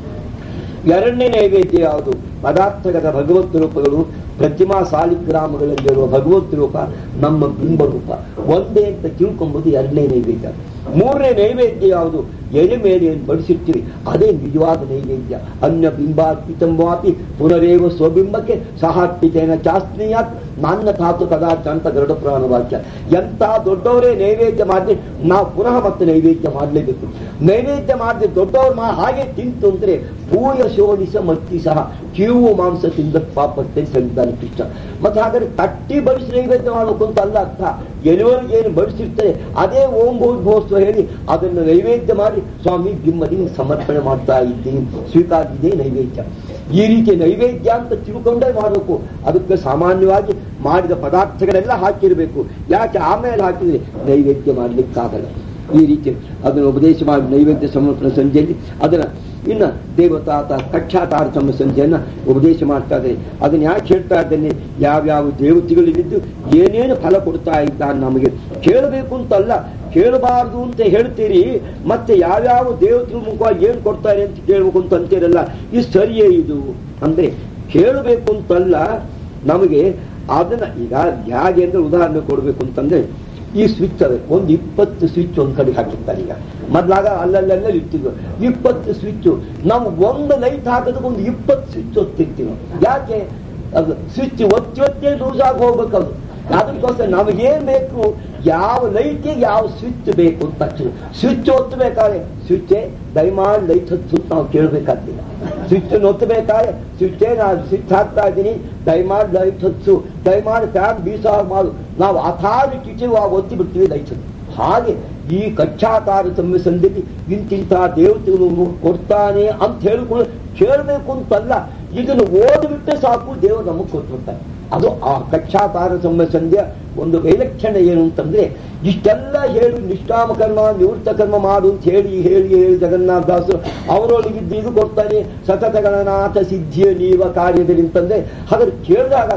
ಎರಡನೇ ನೈವೇದ್ಯ ಯಾವುದು ಪದಾರ್ಥಗತ ಭಗವತ್ ರೂಪಗಳು ಪ್ರತಿಮಾ ಸಾಲಿಗ್ರಾಮಗಳಲ್ಲಿರುವ ಭಗವತ್ ರೂಪ ನಮ್ಮ ಬಿಂಬ ರೂಪ ಒಂದೇ ಅಂತ ತಿಳ್ಕೊಂಬುದು ಎರಡನೇ ನೈವೇದ್ಯ ಮೂರನೇ ನೈವೇದ್ಯ ಯಾವುದು ಎಲೆ ಮೇಲೆ ಏನು ಬಡಿಸಿರ್ತೀವಿ ಅದೇ ನಿಜವಾದ ನೈವೇದ್ಯ ಅನ್ಯ ಬಿಂಬಾರ್ಪಿತಂಬಾಪಿ ಪುನರೇವ ಸ್ವಬಿಂಬಕ್ಕೆ ಸಹಾರ್ಪಿತೇನ ಚಾಸ್ನೀಯಾತ್ ನಾನ್ನ ತಾತು ಕದಾಚ ಅಂತ ಗರುಡ ಪುರಾಣ ವಾಕ್ಯ ಎಂತ ದೊಡ್ಡವರೇ ನೈವೇದ್ಯ ಮಾಡಿದ್ರೆ ನಾವು ಪುನಃ ಮತ್ತೆ ನೈವೇದ್ಯ ಮಾಡಲೇಬೇಕು ನೈವೇದ್ಯ ಮಾಡಿದ್ರೆ ದೊಡ್ಡವ್ರು ಮಾ ಹಾಗೆ ತಿಂತು ಅಂದ್ರೆ ಪೂಯ ಶೋಧಿಸ ಮತ್ತಿ ಸಹ ಕಿವು ಮಾಂಸ ತಿಂದ ಪಾಪತ್ತೆ ಹೇಳಿದ್ದಾನೆ ಕೃಷ್ಣ ಮತ್ತೆ ಹಾಗಾದ್ರೆ ತಟ್ಟಿ ಬಡಿಸಿ ನೈವೇದ್ಯ ಮಾಡಬೇಕು ಅಂತ ಅಲ್ಲ ಅರ್ಥ ಎಲ್ಲಿವರೆಗೆ ಏನು ಬಡಿಸಿರ್ತಾರೆ ಅದೇ ಓಂ ಭೋತ್ಸವ ಹೇಳಿ ಅದನ್ನು ನೈವೇದ್ಯ ಮಾಡಿ ಸ್ವಾಮಿ ಬಿಮ್ಮದಿ ಸಮರ್ಪಣೆ ಮಾಡ್ತಾ ಇದ್ದೀನಿ ಸ್ವೀಕಾರಿದೆ ನೈವೇದ್ಯ ಈ ರೀತಿ ನೈವೇದ್ಯ ಅಂತ ತಿಳ್ಕೊಂಡೇ ಮಾಡಬೇಕು ಅದಕ್ಕೆ ಸಾಮಾನ್ಯವಾಗಿ ಮಾಡಿದ ಪದಾರ್ಥಗಳೆಲ್ಲ ಹಾಕಿರಬೇಕು ಯಾಕೆ ಆಮೇಲೆ ಹಾಕಿದ್ರೆ ನೈವೇದ್ಯ ಮಾಡ್ಲಿಕ್ಕಾಗಲ್ಲ ಈ ರೀತಿ ಅದನ್ನು ಉಪದೇಶ ಮಾಡಿ ನೈವೇದ್ಯ ಸಮರ್ಪಣೆ ಸಂಜೆಯಲ್ಲಿ ಅದನ್ನ ಇನ್ನು ದೇವತಾತ ಕಕ್ಷಾತಾರ ತಮ್ಮ ಸಂಜೆಯನ್ನ ಉಪದೇಶ ಮಾಡ್ತಾ ಇದ್ದಾರೆ ಅದನ್ನ ಯಾಕೆ ಹೇಳ್ತಾ ಇದ್ದೇನೆ ಯಾವ್ಯಾವ ದೇವತೆಗಳಿದ್ದು ಏನೇನು ಫಲ ಕೊಡ್ತಾ ಇದ್ದಾನೆ ನಮಗೆ ಕೇಳಬೇಕು ಅಂತಲ್ಲ ಕೇಳಬಾರ್ದು ಅಂತ ಹೇಳ್ತೀರಿ ಮತ್ತೆ ಯಾವ್ಯಾವ ದೇವತೆಗಳ ಮುಖವಾಗಿ ಏನ್ ಕೊಡ್ತಾರೆ ಅಂತ ಕೇಳಬೇಕು ಅಂತ ಅಂತೀರಲ್ಲ ಇದು ಸರಿಯೇ ಇದು ಅಂದ್ರೆ ಕೇಳಬೇಕು ಅಂತಲ್ಲ ನಮಗೆ ಅದನ್ನ ಈಗ ಹೇಗೆ ಅಂದ್ರೆ ಉದಾಹರಣೆ ಕೊಡ್ಬೇಕು ಅಂತಂದ್ರೆ ಈ ಸ್ವಿಚ್ ಅದೇ ಒಂದು ಇಪ್ಪತ್ತು ಸ್ವಿಚ್ ಒಂದ್ ಕಡೆ ಹಾಕಿರ್ತಾರೆ ಈಗ ಮೊದ್ಲಾಗ ಅಲ್ಲಲ್ಲೆಲ್ಲ ಇರ್ತಿದ್ವು ಇಪ್ಪತ್ತು ಸ್ವಿಚ್ ನಾವು ಒಂದು ಲೈಟ್ ಹಾಕೋದಕ್ಕೆ ಒಂದು ಇಪ್ಪತ್ತು ಸ್ವಿಚ್ ಒತ್ತಿರ್ತೀವಿ ಯಾಕೆ ಅದು ಸ್ವಿಚ್ ಒತ್ತಿ ಒತ್ತೇ ಲೂಸ್ ಆಗಿ ಹೋಗ್ಬೇಕು ಅದು ಅದಕ್ಕೋಸ್ಕರ ನಮಗೇನ್ ಬೇಕು ಯಾವ ಲೈಟ್ಗೆ ಯಾವ ಸ್ವಿಚ್ ಬೇಕು ಅಂತ ತಕ್ಷಣ ಸ್ವಿಚ್ ಒತ್ತಬೇಕಾದ್ರೆ ಸ್ವಿಚ್ಚೇ ದಯಮಾಡಿ ಲೈಟ್ ಹಚ್ಚು ನಾವು ಕೇಳಬೇಕಾಗ್ತಿಲ್ಲ ಸ್ವಿಚ್ ಒತ್ತಬೇಕಾದ್ರೆ ಸ್ವಿಚ್ಚೇ ನಾನು ಸ್ವಿಚ್ ಹಾಕ್ತಾ ಇದ್ದೀನಿ ದಯಮಾಡಿ ಲೈಟ್ ಹಚ್ಚು ದಯಮಾಡಿ ಫ್ಯಾನ್ ಬೀಸ ಮಾಡು ನಾವು ಅಥಾರಿಟಿ ಒತ್ತಿ ಬಿಡ್ತೀವಿ ಲೈಟ್ ಹಚ್ಚು ಹಾಗೆ ಈ ಕಚ್ಚಾಕಾರ ಸಂದಲ್ಲಿ ಇಂತಿಂತ ದೇವತೆಗಳು ಕೊಡ್ತಾನೆ ಅಂತ ಹೇಳಿಕೊಂಡು ಕೇಳಬೇಕು ಅಂತಲ್ಲ ಇದನ್ನು ಓದಿಬಿಟ್ಟೆ ಸಾಕು ದೇವರು ನಮಗೆ ಕೊಟ್ಬಿಡ್ತಾನೆ ಅದು ಆ ಕಚ್ಚಾತಾರ ಸಂಧ್ಯ ಒಂದು ವೈಲಕ್ಷಣ ಏನು ಅಂತಂದ್ರೆ ಇಷ್ಟೆಲ್ಲ ಹೇಳಿ ನಿಷ್ಕಾಮ ಕರ್ಮ ನಿವೃತ್ತ ಕರ್ಮ ಮಾಡು ಅಂತ ಹೇಳಿ ಹೇಳಿ ಹೇಳಿ ಜಗನ್ನಾಥದಾಸರು ಅವರೊಳಗಿದ್ದು ಇದು ಕೊಡ್ತಾರೆ ಸತತ ಗಣನಾಥ ಸಿದ್ಧಿಯ ನೀವ ಕಾರ್ಯದಲ್ಲಿ ಅಂತಂದ್ರೆ ಹಾಗಾದ್ರೆ ಕೇಳಿದಾಗ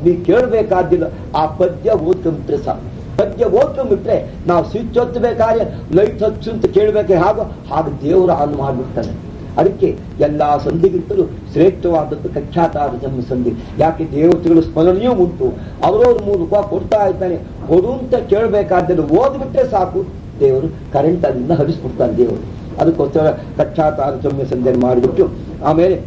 ನೀವು ಕೇಳಬೇಕಾದಿಲ್ಲ ಆ ಪದ್ಯ ಓದ್ಕೊಂಬಿಟ್ರೆ ಸಾಕು ಪದ್ಯ ಓದ್ಕೊಂಡ್ಬಿಟ್ರೆ ನಾವು ಸ್ವಿಚ್ ಒತ್ತಬೇಕಾದ್ರೆ ಲೈಟ್ ಹಚ್ಚು ಅಂತ ಕೇಳಬೇಕೆ ಹಾಗೂ ಹಾಗೆ ದೇವರು ಆನ್ ಮಾಡಿಬಿಡ್ತಾನೆ ಅದಕ್ಕೆ ಎಲ್ಲಾ ಸಂಧಿಗಿಂತಲೂ ಶ್ರೇಷ್ಠವಾದದ್ದು ಕಕ್ಷಾತಾರ ಜನ್ಮ ಸಂಧಿ ಯಾಕೆ ದೇವತೆಗಳು ಸ್ಮರಣೆಯೂ ಉಂಟು ಅವರವ್ರ ಮೂಲಕ ಕೊಡ್ತಾ ಇದ್ದಾನೆ ಕೊಡು ಅಂತ ಕೇಳಬೇಕಾದ್ದನ್ನು ಓದ್ಬಿಟ್ರೆ ಸಾಕು ದೇವರು ಕರೆಂಟ್ ಅಲ್ಲಿಂದ ಹರಿಸ್ಬಿಡ್ತಾನೆ ದೇವರು ಅದಕ್ಕೋಸ್ಕರ ಕಕ್ಷಾತಾರ ಜನ್ಮ ಸಂಧಿಯನ್ನು ಮಾಡಿಬಿಟ್ಟು ಆಮೇಲೆ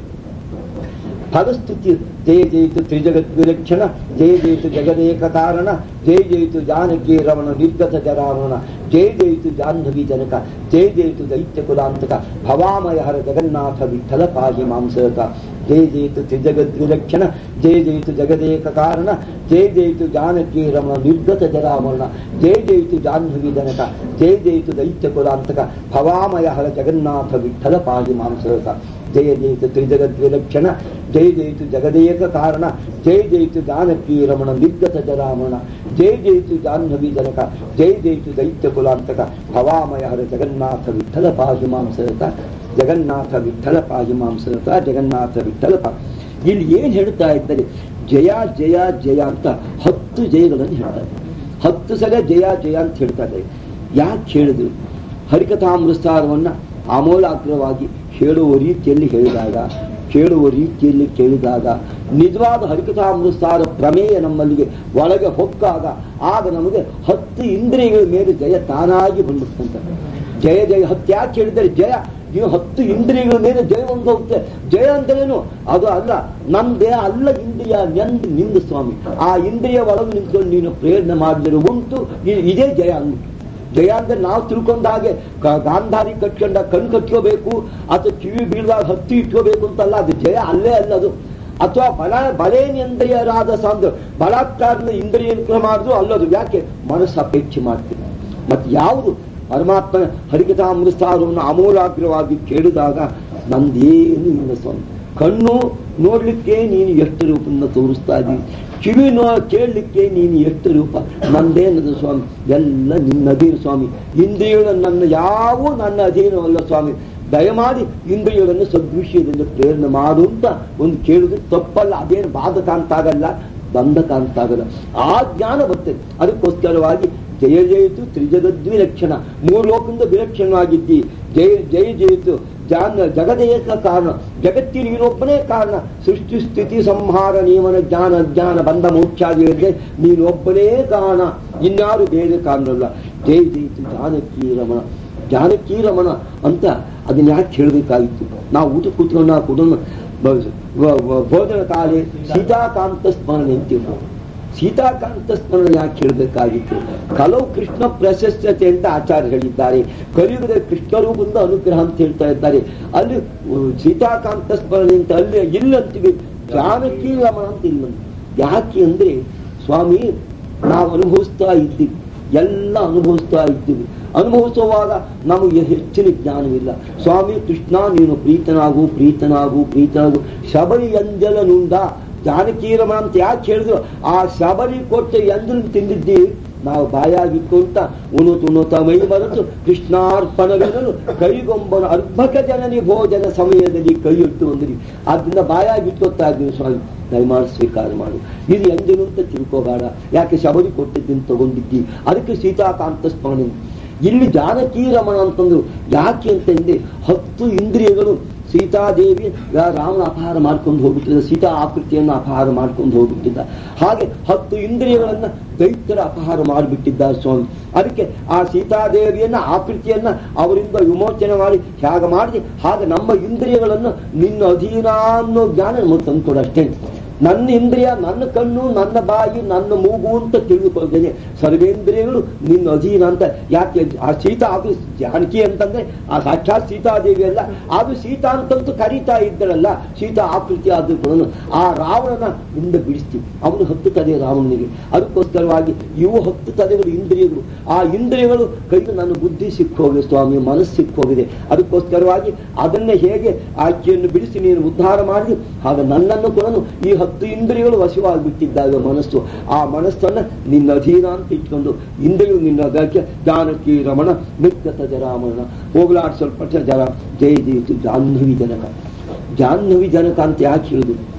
ಫಲಸ್ತುತಿ ಜಯ ಜಯಿತು ತ್ರಿಜಗತ್ ವಿಲಕ್ಷಣ ಜಯ ಜಯಿತು ಜಗದೇಕ ಕಾರಣ ಜಯ ಜಯಿತು ಜಾನಕಿ ರಮಣ ನಿರ್ಗತ ಜರಾವಣ ಜಯ ಜಯಿತು ಜಾಹ್ನವಿ ಜನಕ ಜಯ ಜಯಿತು ದೈತ್ಯ ಕುಲಾಂತಕ ಭವಾಮಯ ಹರ ಜಗನ್ನಾಥ ವಿಠಲ ಪಾಹಿ ಮಾಂಸಕ ಜಯ ಜಯಿತು ತ್ರಿಜಗದ್ ವಿಲಕ್ಷಣ ಜಯ ಜಯಿತು ಜಗದೇಕ ಕಾರಣ ಜಯ ಜಯಿತು ಜಾನಕಿ ರಮಣ ನಿರ್ಗತ ಜರಾವಣ ಜಯ ಜಯಿತು ಜಾಹ್ನವಿ ಜನಕ ಜಯ ಜಯಿತು ದೈತ್ಯ ಕುಲಾಂತಕ ಭವಾಮಯ ಹರ ಜಗನ್ನಾಥ ವಿಠಲ ಪಾಹಿ ಮಾಂಸಕ ಜಯ ಜಯಿತು ತ್ರಿಜಗದ್ವಿಲಕ್ಷಣ ಜಯ ಜಯಿತು ಜಗದೇಕ ಕಾರಣ ಜಯ ಜಯಿತು ಜಾನಕಿ ರಮಣ ನಿರ್ಗತ ಜರಾಮಣ ಜಯ ಜಯಿತು ಜಾಹ್ನವಿ ಜನಕ ಜಯ ಜಯಿತು ದೈತ್ಯ ಕುಲಾಂತಕ ಭವಾಮಯ ಹರ ಜಗನ್ನಾಥ ವಿಠಲ ಪಾಹಿ ಮಾಂಸರತ ಜಗನ್ನಾಥ ವಿಠಲ ಪಾಹಿ ಮಾಂಸರತ ಜಗನ್ನಾಥ ವಿಠಲ ಪಾ ಇಲ್ಲಿ ಏನ್ ಹೇಳ್ತಾ ಇದ್ದಾರೆ ಜಯ ಜಯ ಜಯ ಅಂತ ಹತ್ತು ಜಯಗಳನ್ನು ಹೇಳ್ತಾರೆ ಹತ್ತು ಸಲ ಜಯ ಜಯ ಅಂತ ಹೇಳ್ತಾ ಇದ್ದಾರೆ ಯಾಕೆ ಹೇಳಿದ್ರು ಹರಿಕಥಾಮೃತಾರವನ್ನ ಆಮೂಲಾಗ್ರವಾಗಿ ಹೇಳುವ ರೀತಿಯಲ್ಲಿ ಹೇಳಿದಾಗ ಕೇಳುವ ರೀತಿಯಲ್ಲಿ ಕೇಳಿದಾಗ ನಿಜವಾದ ಹರಿಕಥಾಮೃತಾರ ಪ್ರಮೇಯ ನಮ್ಮಲ್ಲಿಗೆ ಒಳಗೆ ಹೊಕ್ಕಾಗ ಆಗ ನಮಗೆ ಹತ್ತು ಇಂದ್ರಿಯಗಳ ಮೇಲೆ ಜಯ ತಾನಾಗಿ ಬಂದ್ಬಿಡ್ತಂತ ಜಯ ಜಯ ಹತ್ತು ಯಾಕೆ ಹೇಳಿದರೆ ಜಯ ನೀವು ಹತ್ತು ಇಂದ್ರಿಯಗಳ ಮೇಲೆ ಜಯ ಒಂದು ಹೋಗುತ್ತೆ ಜಯ ಅಂದ್ರೇನು ಅದು ಅಲ್ಲ ನಮ್ ದೇಹ ಅಲ್ಲ ಇಂದ್ರಿಯ ನೆಂದು ನಿಂದ ಸ್ವಾಮಿ ಆ ಇಂದ್ರಿಯ ಒಳಗೆ ನಿಂತ್ಕೊಂಡು ನೀನು ಪ್ರೇರಣೆ ಮಾಡಿದರೆ ಉಂಟು ಇ- ಇದೇ ಜಯ ಅಂದ್ಬಿಟ್ಟು ಜಯ ಅಂದ್ರೆ ನಾವು ತಿಳ್ಕೊಂಡ ಹಾಗೆ ಗ- ಗಾಂಧಾರಿ ಕಟ್ಕೊಂಡ ಕಣ್ ಕಟ್ಕೋಬೇಕು ಅಥವಾ ಕಿವಿ ಬೀಳ್ದಾಗ ಹತ್ತಿ ಇಟ್ಕೋಬೇಕು ಅಂತಲ್ಲ ಅದು ಜಯ ಅಲ್ಲೇ ಅಲ್ಲ ಅದು ಅಥವಾ ಬಲ ಬಲೇನೇಂದ್ರಿಯರಾದ ಸಾಂದ್ರ ಬಲಾತ್ಕಾರದ ಇಂದ್ರಿಯ ನಿಗ್ರಹ ಮಾಡಿದ್ರು ಅಲ್ಲದು ಯಾಕೆ ಮನಸ್ಸು ಅಪೇಕ್ಷೆ ಮಾಡ್ತೀವಿ ಮತ್ತೆ ಯಾವುದು ಪರಮಾತ್ಮ ಹರಿಕಥಾಮೃತಾರವನ್ನು ಅಮೂಲಾಗ್ರವಾಗಿ ಕೇಳಿದಾಗ ನಂದೇನು ಇಲ್ಲ ಸ್ವಾಮಿ ಕಣ್ಣು ನೋಡ್ಲಿಕ್ಕೆ ನೀನು ಎಷ್ಟು ರೂಪದಿಂದ ತೋರಿಸ್ತಾ ಇದ್ದೀವಿ ಕಿವಿ ನೋ ಕೇಳಲಿಕ್ಕೆ ನೀನು ಎಷ್ಟು ರೂಪ ನಂದೇನದು ಸ್ವಾಮಿ ಎಲ್ಲ ನಿನ್ನ ಅಧೀನ ಸ್ವಾಮಿ ಇಂದ್ರಿಯಗಳು ನನ್ನ ಯಾವ ನನ್ನ ಅಧೀನವಲ್ಲ ಸ್ವಾಮಿ ದಯಮಾಡಿ ಇಂದ್ರಿಯಗಳನ್ನು ಸದ್ವಿಷಯದಿಂದ ಪ್ರೇರಣೆ ಮಾಡು ಅಂತ ಒಂದು ಕೇಳಿದ್ರೆ ತಪ್ಪಲ್ಲ ಅದೇನು ಬಾಧಕ ಅಂತಾಗಲ್ಲ ಬಂಧಕ ಅಂತಾಗಲ್ಲ ಆ ಜ್ಞಾನ ಬರ್ತದೆ ಅದಕ್ಕೋಸ್ಕರವಾಗಿ ಜಯ ಜಯಿತು ತ್ರಿಜಗದ್ವಿಲಕ್ಷಣ ಮೂರು ಲೋಕದಿಂದ ವಿಲಕ್ಷಣವಾಗಿದ್ದಿ ಜಯ ಜಯ ಜಯಿತು ಜಾನ ಜಗದೇಕ ಕಾರಣ ಜಗತ್ತಿನ ನೀನೊಬ್ಬನೇ ಕಾರಣ ಸೃಷ್ಟಿ ಸ್ಥಿತಿ ಸಂಹಾರ ನಿಯಮನ ಜ್ಞಾನ ಜ್ಞಾನ ಬಂಧ ಮೋಕ್ಷಾದಿಗಳಿಗೆ ನೀನೊಬ್ಬನೇ ಕಾರಣ ಇನ್ಯಾರು ಬೇರೆ ಕಾರಣವಲ್ಲ ಜಯ ಜಯಿತು ಜಾನಕಿ ರಮಣ ಜಾನಕಿ ರಮಣ ಅಂತ ಅದನ್ನ ಯಾಕೆ ಹೇಳಬೇಕಾಗಿತ್ತು ನಾವು ಊಟ ಕೂತ್ಕೊಂಡು ನಾವು ಕುಟುಂಬ ಭೋಜನ ಕಾಲೇ ಸೀತಾಕಾಂತ ಸ್ಮರಣೆ ಅಂತೀವಿ ಸೀತಾಕಾಂತ ಸ್ಮರಣೆ ಯಾಕೆ ಹೇಳಬೇಕಾಗಿತ್ತು ಕಲವು ಕೃಷ್ಣ ಪ್ರಶಸ್ಯತೆ ಅಂತ ಆಚಾರ್ಯ ಹೇಳಿದ್ದಾರೆ ಕಲಿಯುಗದ ಕೃಷ್ಣ ರೂಪದಿಂದ ಅನುಗ್ರಹ ಅಂತ ಹೇಳ್ತಾ ಇದ್ದಾರೆ ಅಲ್ಲಿ ಅಹ್, ಸೀತಾಕಾಂತ ಸ್ಮರಣೆ ಅಂತ ಅಲ್ಲಿ ಇಲ್ಲಂತೀವಿ ಜಾನಕಿ ರಮಣ ಅಂತ ಇಲ್ಲ ಯಾಕೆ ಅಂದ್ರೆ ಸ್ವಾಮಿ ನಾವು ಅನುಭವಿಸ್ತಾ ಇದ್ದೀವಿ ಎಲ್ಲ ಅನುಭವಿಸ್ತಾ ಇದ್ದೀವಿ ಅನುಭವಿಸುವಾಗ ನಮಗೆ ಹೆಚ್ಚಿನ ಜ್ಞಾನವಿಲ್ಲ ಸ್ವಾಮಿ ಕೃಷ್ಣ ನೀನು ಪ್ರೀತನಾಗು ಪ್ರೀತನಾಗು ಪ್ರೀತನಾಗು ಶಬರಿ ಎಂಜಲನುಂಡ ಜಾನಕಿ ರಮಣ ಅಂತ ಯಾಕೆ ಹೇಳಿದ್ರು ಆ ಶಬರಿ ಕೊಟ್ಟ ಎಂಜಲು ತಿಂದಿದ್ದೀವಿ ನಾವು ಬಾಯಾಗಿತ್ತು ಅಂತ ಉಣುತು ಉಣುತ ಮೈ ಮರೆತು ಕೃಷ್ಣಾರ್ಪಣವೆನಲು ಕೈಗೊಂಬನ ಅರ್ಭಕ ಜನನಿ ಭೋಜನ ಸಮಯದಲ್ಲಿ ಕೈಯಿಟ್ಟು ಅಂದ್ರಿ ಅದನ್ನ ಬಾಯಾಗಿಟ್ಟೋಗ್ತಾ ಇದ್ದೀವಿ ಸ್ವಾಮಿ ದಯಮಾಡಿ ಸ್ವೀಕಾರ ಮಾಡು ಇದು ಎಂಜಲು ಅಂತ ತಿಳ್ಕೋಬೇಡ ಯಾಕೆ ಶಬರಿ ಕೊಟ್ಟಿದ್ದೀನಿ ತಗೊಂಡಿದ್ದಿ ಅದಕ್ಕೆ ಸೀತಾಕಾಂತ ಸ್ಮರಣೆ ಇಲ್ಲಿ ಜಾನಕಿ ರಮಣ ಅಂತಂದ್ರು ಯಾಕೆ ಅಂತಂದ್ರೆ ಹತ್ತು ಇಂದ್ರಿಯಗಳು ಸೀತಾದೇವಿ ರಾ- ರಾಮನ ಅಪಹಾರ ಮಾಡ್ಕೊಂಡು ಹೋಗ್ಬಿಟ್ಟಿದ್ದ ಸೀತಾ ಆಕೃತಿಯನ್ನು ಅಪಹಾರ ಮಾಡ್ಕೊಂಡು ಹೋಗ್ಬಿಟ್ಟಿದ್ದ ಹಾಗೆ ಹತ್ತು ಇಂದ್ರಿಯಗಳನ್ನ ದೈತ್ಯರ ಅಪಹಾರ ಮಾಡಿಬಿಟ್ಟಿದ್ದಾರೆ ಸ್ವಾಮಿ ಅದಕ್ಕೆ ಆ ಸೀತಾದೇವಿಯನ್ನ ಆಕೃತಿಯನ್ನ ಅವರಿಂದ ವಿಮೋಚನೆ ಮಾಡಿ ಹೇಗೆ ಮಾಡಿ ಹಾಗೆ ನಮ್ಮ ಇಂದ್ರಿಯಗಳನ್ನು ನಿನ್ನ ಅಧೀನ ಅನ್ನೋ ಜ್ಞಾನ ನಮಗೆ ತಂದ್ಕೊಡು ಅಷ್ಟೇ ನನ್ನ ಇಂದ್ರಿಯ ನನ್ನ ಕಣ್ಣು ನನ್ನ ಬಾಯಿ ನನ್ನ ಮೂಗು ಅಂತ ತಿಳಿದುಕೊಳ್ತೇನೆ ಸರ್ವೇಂದ್ರಿಯಗಳು ನಿನ್ನ ಅಧೀನ ಅಂತ ಯಾಕೆ ಆ ಸೀತಾ ಅದು ಜಾನಕಿ ಅಂತಂದ್ರೆ ಆ ಸಾಕ್ಷಾತ್ ಸೀತಾದೇವಿ ಅಲ್ಲ ಅದು ಸೀತಾ ಅಂತಂತೂ ಕರೀತಾ ಇದ್ದಳಲ್ಲ ಸೀತಾ ಆಕೃತಿ ಆದ ಆ ರಾವಣನ ಇಂದ ಬಿಡಿಸ್ತೀವಿ ಅವನು ಹತ್ತು ತಲೆ ರಾವಣನಿಗೆ ಅದಕ್ಕೋಸ್ಕರವಾಗಿ ಇವು ಹತ್ತು ತಲೆಗಳು ಇಂದ್ರಿಯಗಳು ಆ ಇಂದ್ರಿಯಗಳು ಕೈಗೆ ನನ್ನ ಬುದ್ಧಿ ಸಿಕ್ಕೋಗಿದೆ ಸ್ವಾಮಿ ಮನಸ್ಸು ಸಿಕ್ಕೋಗಿದೆ ಅದಕ್ಕೋಸ್ಕರವಾಗಿ ಅದನ್ನೇ ಹೇಗೆ ಆಕೆಯನ್ನು ಬಿಡಿಸಿ ನೀನು ಉದ್ಧಾರ ಮಾಡಿ ಹಾಗೆ ನನ್ನನ್ನು ಕೂಡ ಈ ಹತ್ತು ಇಂದ್ರಿಯಗಳು ವಶವಾಗಿಬಿಟ್ಟಿದ್ದಾವೆ ಮನಸ್ಸು ಆ ಮನಸ್ಸನ್ನ ನಿನ್ನ ಅಧೀನ ಅಂತ ಇಟ್ಕೊಂಡು ಇಂದ್ರಿಯಗಳು ನಿನ್ನ ಅಗತ್ಯ ಜಾನಕಿ ರಮಣ ನಿರ್ಗತ ಜರಾಮರಣ ಹೋಗ್ಲಾಡ್ಸಲ್ಪಟ್ಟ ಜರ ಜಯ ಜಯಿತು ಜಾಹ್ನವಿ ಜನಕ ಜಾಹ್ನವಿ ಜನಕ ಅಂತ ಯಾಕೆ ಹೇಳಿದ್ರು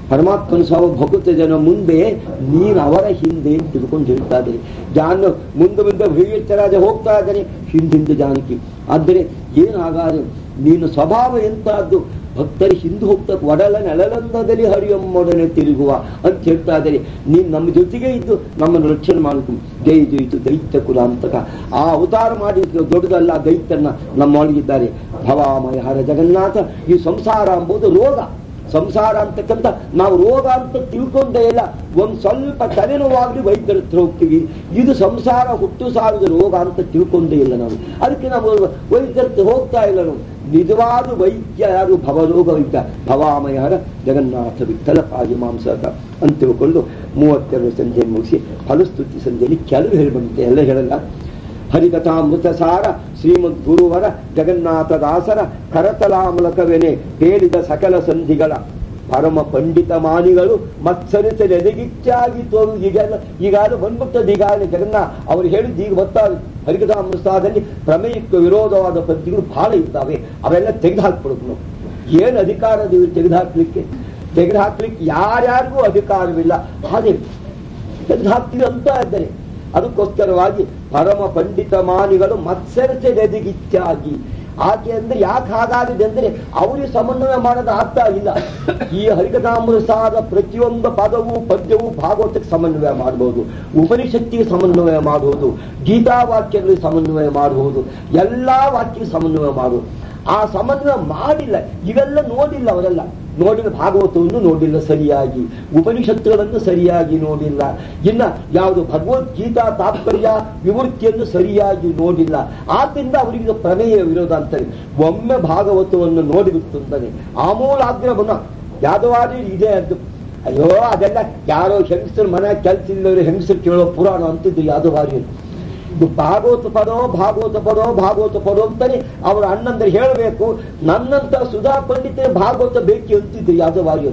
ಪರಮಾತ್ಮನ ಸ್ವಾಮಿ ಭಕ್ತ ಜನ ಮುಂದೆ ನೀನು ಅವರ ಹಿಂದೆ ಅಂತ ತಿಳ್ಕೊಂಡು ಹೇಳ್ತಾ ಇದ್ದಾರೆ ಜಾನ ಮುಂದೆ ಮುಂದೆ ಭೈಯಚ್ಚರಾಜ ಹೋಗ್ತಾ ಇದ್ದಾನೆ ಹಿಂದಿಂದ ಜಾನಕಿ ಆದರೆ ಏನು ಹಾಗಾದ್ರೆ ನೀನು ಸ್ವಭಾವ ಎಂತಹದ್ದು ಭಕ್ತರು ಹಿಂದೆ ಹೋಗ್ತಾ ಒಡಲ ನೆಲಲಂದದಲ್ಲಿ ಹರಿಯಮ್ಮೊಡನೆ ತಿರುಗುವ ಅಂತ ಹೇಳ್ತಾ ಇದ್ದಾರೆ ನೀನು ನಮ್ಮ ಜೊತೆಗೆ ಇದ್ದು ನಮ್ಮನ್ನು ರಕ್ಷಣೆ ಮಾಡಬೇಕು ಜೈ ಜಯಿತು ದೈತ್ಯ ಕುಲ ಅಂತಕ ಆ ಅವತಾರ ಮಾಡಿ ದೊಡ್ಡದಲ್ಲ ದೈತ್ಯನ್ನ ನಮ್ಮೊಳಗಿದ್ದಾರೆ ಭವಾಮಯ ಹರ ಜಗನ್ನಾಥ ಈ ಸಂಸಾರ ಎಂಬುದು ರೋಗ ಸಂಸಾರ ಅಂತಕ್ಕಂಥ ನಾವು ರೋಗ ಅಂತ ತಿಳ್ಕೊಂಡೇ ಇಲ್ಲ ಒಂದ್ ಸ್ವಲ್ಪ ತಲೆನೋವಾಗ್ಲಿ ವೈದ್ಯರ ಹತ್ರ ಹೋಗ್ತೀವಿ ಇದು ಸಂಸಾರ ಹುಟ್ಟು ಸಾವಿದ ರೋಗ ಅಂತ ತಿಳ್ಕೊಂಡೇ ಇಲ್ಲ ನಾವು ಅದಕ್ಕೆ ನಾವು ವೈದ್ಯರ ಹತ್ರ ಹೋಗ್ತಾ ಇಲ್ಲ ನಾವು ನಿಜವಾದ ವೈದ್ಯ ಯಾರು ಭವರೋಗ ವೈದ್ಯ ಭವಾಮಯರ ಜಗನ್ನಾಥ ವಿಠಲ ಪಾಜಿಮಾಂಸಕ ಅಂತ ತಿಳ್ಕೊಂಡು ಮೂವತ್ತೆರಡು ಸಂಜೆ ಮುಗಿಸಿ ಫಲಸ್ತುತಿ ಸಂಜೆಯಲ್ಲಿ ಕೆಲವು ಹೇಳಿಬಂತೆ ಎಲ್ಲ ಹೇಳಲ್ಲ ಹರಿಕಥಾಮೃತ ಸಾರ ಶ್ರೀಮದ್ ಗುರುವರ ಜಗನ್ನಾಥ ದಾಸರ ಕರತಲಾಮಲಕವೆನೆ ಹೇಳಿದ ಸಕಲ ಸಂಧಿಗಳ ಪರಮ ಪಂಡಿತ ಮಾನಿಗಳು ಮತ್ಸರಿಸಲೆದಗಿಚ್ಚಾಗಿ ತೋರು ಈಗೆಲ್ಲ ಈಗಾಗಲೇ ಬಂದ್ಬಿಟ್ಟದ್ದು ಈಗಾಗಲೇ ಜಗನ್ನ ಅವ್ರು ಹೇಳಿದ್ದು ಈಗ ಬರ್ತಾರೆ ಹರಿಕಥಾಮೃತದಲ್ಲಿ ಪ್ರಮೇಯಕ್ಕೆ ವಿರೋಧವಾದ ಪದ್ಯಗಳು ಬಹಳ ಇದ್ದಾವೆ ಅವೆಲ್ಲ ತೆಗೆದು ಹಾಕ್ಬಿಡ್ಬೇಕು ನಾವು ಏನು ಅಧಿಕಾರ ನೀವು ತೆಗೆದು ಹಾಕ್ಲಿಕ್ಕೆ ತೆಗೆದು ಹಾಕ್ಲಿಕ್ಕೆ ಯಾರ್ಯಾರಿಗೂ ಅಧಿಕಾರವಿಲ್ಲ ಹಾಗೆ ತೆಗೆದು ಹಾಕ್ತೀವಿ ಅಂತ ಇದ್ದಾರೆ ಅದಕ್ಕೋಸ್ಕರವಾಗಿ ಪರಮ ಪಂಡಿತ ಮಾನಿಗಳು ಮತ್ಸರಿಸಲೆದಗಿಚ್ಚಾಗಿ ಆಕೆ ಅಂದ್ರೆ ಯಾಕೆ ಹಾಗಾಗಿದೆ ಅಂದ್ರೆ ಅವರಿಗೆ ಸಮನ್ವಯ ಮಾಡೋದು ಆಗ್ತಾ ಇಲ್ಲ ಈ ಹರಿಕಥಾಮೃತಾದ ಪ್ರತಿಯೊಂದು ಪದವು ಪದ್ಯವು ಭಾಗವತಕ್ಕೆ ಸಮನ್ವಯ ಮಾಡಬಹುದು ಉಪನಿಷತ್ತಿಗೆ ಸಮನ್ವಯ ಮಾಡುವುದು ಗೀತಾ ವಾಕ್ಯಗಳಿಗೆ ಸಮನ್ವಯ ಮಾಡಬಹುದು ಎಲ್ಲಾ ವಾಕ್ಯಕ್ಕೆ ಸಮನ್ವಯ ಮಾಡುವುದು ಆ ಸಮನ್ವಯ ಮಾಡಿಲ್ಲ ಇವೆಲ್ಲ ನೋಡಿಲ್ಲ ಅವರೆಲ್ಲ ನೋಡಿದ ಭಾಗವತವನ್ನು ನೋಡಿಲ್ಲ ಸರಿಯಾಗಿ ಉಪನಿಷತ್ತುಗಳನ್ನು ಸರಿಯಾಗಿ ನೋಡಿಲ್ಲ ಇನ್ನ ಯಾವುದು ಭಗವದ್ಗೀತಾ ತಾತ್ಪರ್ಯ ವಿವೃತ್ತಿಯನ್ನು ಸರಿಯಾಗಿ ನೋಡಿಲ್ಲ ಆದ್ರಿಂದ ಅವರಿಗೆ ಪ್ರಮೇಯ ವಿರೋಧ ಅಂತಾರೆ ಒಮ್ಮೆ ಭಾಗವತವನ್ನು ನೋಡಿಬಿಟ್ಟು ಅಂತಾನೆ ಆಮೂಲಾಗ್ರವನ್ನ ಯಾದವಾದಿ ಇದೆ ಅದು ಅಯ್ಯೋ ಅದೆಲ್ಲ ಯಾರೋ ಹೆಂಗಸರು ಮನೆ ಕೆಲಸ ಇಲ್ಲವರು ಹೆಂಗಸರು ಕೇಳೋ ಪುರಾಣ ಅಂತಿದ್ರು ಯಾದವಾರಿ ಇದು ಭಾಗವತ ಪದೋ ಭಾಗವತ ಪದೋ ಭಾಗವತ ಪದೋ ಅಂತಾನೆ ಅವರ ಅಣ್ಣಂದ್ರೆ ಹೇಳಬೇಕು ನನ್ನಂತ ಸುಧಾ ಪಂಡಿತ ಭಾಗವತ ಬೇಕು ಅಂತಿದ್ರು ಯಾದವಾರಿ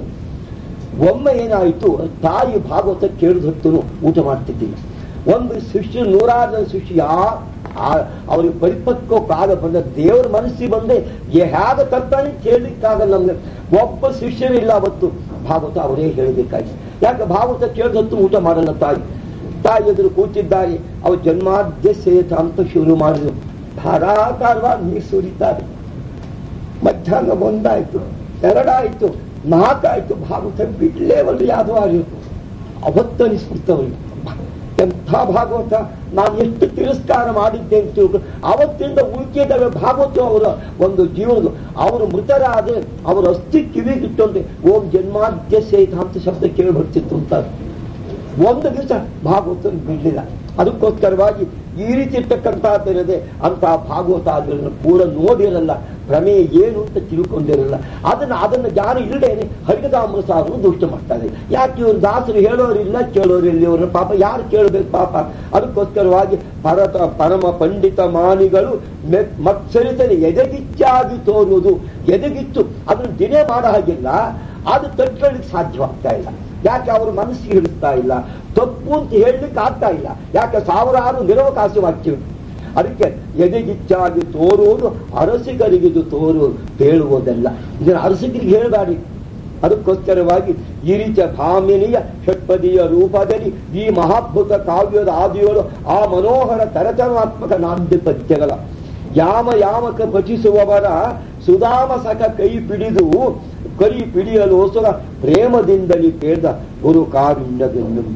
ಒಮ್ಮೆ ಏನಾಯಿತು ತಾಯಿ ಭಾಗವತ ಕೇಳಿದ ಹೊತ್ತು ಊಟ ಮಾಡ್ತಿದ್ದಿಲ್ಲ ಒಂದು ಶಿಷ್ಯ ನೂರಾರು ಜನ ಶಿಷ್ಯ ಯಾ ಆ- ಅವ್ರಿಗೆ ಪರಿಪಕ್ವ ಕಾಲ ಬಂದ ದೇವರ ಮನಸ್ಸಿಗೆ ಬಂದೆ ಹೇಗೆ ಕರ್ತಾನೆ ಕೇಳಲಿಕ್ಕಾಗಲ್ಲ ನಮ್ಗೆ ಒಬ್ಬ ಶಿಷ್ಯರಿಲ್ಲ ಅವತ್ತು ಭಾಗವತ ಅವರೇ ಹೇಳಬೇಕಾಗಿ ಯಾಕೆ ಭಾಗವತ ಕೇಳಿದ ಹೊತ್ತು ಊಟ ಮಾಡಲ್ಲ ತಾಯಿ ತಾಯಿ ಎದುರು ಕೂತಿದ್ದಾರೆ ಅವ್ರು ಜನ್ಮಾದ್ಯ ಸೇತ ಅಂತ ಶುರು ಮಾಡಿದ್ರು ಧಾರಾಕಾರವಾಗಿ ನೀರು ಸುರಿತಾರೆ ಮಧ್ಯಾಹ್ನ ಒಂದಾಯ್ತು ಎರಡಾಯ್ತು ನಾಲ್ಕಾಯ್ತು ಭಾಗವತ ಬಿಡ್ಲೇ ಒಂದು ಯಾವ್ದು ಅವತ್ತು ಅನಿಸ್ಬಿಡ್ತವ್ರಿಗೆ ಎಂಥ ಭಾಗವತ ನಾನು ಎಷ್ಟು ತಿರಸ್ಕಾರ ಮಾಡಿದ್ದೆ ಅಂತ ತಿಳ್ಕೊ ಅವತ್ತಿಂದ ಉಳ್ಕಿದವೆ ಭಾಗವತ ಅವರ ಒಂದು ಜೀವನದ ಅವರು ಮೃತರಾದ್ರೆ ಅವರ ಅಸ್ಥಿ ಕಿವಿಗಿಟ್ಟಂತೆ ಓಂ ಜನ್ಮಾದ್ಯ ಸೇತ ಅಂತ ಶಬ್ದ ಕೇಳಿ ಬರ್ತಿತ್ತು ಅಂತ ಒಂದು ದಿವಸ ಭಾಗವತ ಬಿಡಲಿಲ್ಲ ಅದಕ್ಕೋಸ್ಕರವಾಗಿ ಈ ರೀತಿ ಇರ್ತಕ್ಕಂಥದ್ದಿರದೆ ಅಂತ ಭಾಗವತ ಅದನ್ನು ಪೂರ ನೋಡಿರಲ್ಲ ಪ್ರಮೇಯ ಏನು ಅಂತ ತಿಳ್ಕೊಂಡಿರಲ್ಲ ಅದನ್ನ ಅದನ್ನ ಜ್ಞಾನ ಇಲ್ಲದೇನೆ ಹರಿಕದಾಮೃತಾದ್ರು ದುಷ್ಟ ಮಾಡ್ತಾರೆ ಯಾಕೆ ಇವರು ದಾಸರು ಹೇಳೋರಿಲ್ಲ ಕೇಳೋರಿಲ್ಲ ಇವ್ರನ್ನ ಪಾಪ ಯಾರು ಕೇಳಬೇಕು ಪಾಪ ಅದಕ್ಕೋಸ್ಕರವಾಗಿ ಪರತ ಪರಮ ಪಂಡಿತ ಮಾನಿಗಳು ಮೆ- ಮತ್ಸರಿಸಲಿ ಎದೆಗಿಚ್ಚಾಗಿ ತೋರುವುದು ಎದೆಗಿಚ್ಚು ಅದನ್ನು ದಿನೇ ಮಾಡೋ ಹಾಗಿಲ್ಲ ಅದು ತಟ್ಕೊಳ್ಳಿಕ್ಕೆ ಸಾಧ್ಯವಾಗ್ತಾ ಇಲ್ಲ ಯಾಕೆ ಅವ್ರ ಮನಸ್ಸಿಗೆ ಹಿಡಿಸ್ತಾ ಇಲ್ಲ ತಪ್ಪು ಅಂತ ಹೇಳಲಿಕ್ಕೆ ಆಗ್ತಾ ಇಲ್ಲ ಯಾಕೆ ಸಾವಿರಾರು ನಿರವಕಾಶ ವಾಕ್ಯ ಅದಕ್ಕೆ ಎದೆಗಿಚ್ಚಾಗಿ ತೋರುವುದು ಅರಸಿಗರಿಗಿದು ತೋರು ತೇಳುವುದಲ್ಲ ಇದನ್ನು ಅರಸಿಗರಿಗೆ ಹೇಳಬೇಡಿ ಅದಕ್ಕೋಸ್ಕರವಾಗಿ ಈ ರೀತಿಯ ಭಾಮಿನಿಯ ಷಟ್ಪದಿಯ ರೂಪದಲ್ಲಿ ಈ ಮಹಾದ್ಭುತ ಕಾವ್ಯದ ಆದಿಯೋಳು ಆ ಮನೋಹರ ತರತನಾತ್ಮಕ ನಾಂದಿ ಪದ್ಯಗಳ ಯಾಮ ಯಾಮಕ ಭಜಿಸುವವರ ಸುಧಾಮಸಕ ಕೈ ಪಿಡಿದು ಕೈ ಪಿಡಿಯಲೋಸುರ ಪ್ರೇಮದಿಂದಲೇ ಕೇಳಿದ ಗುರು ಕಾರುಣ್ಯವೆನ್ನುವುದು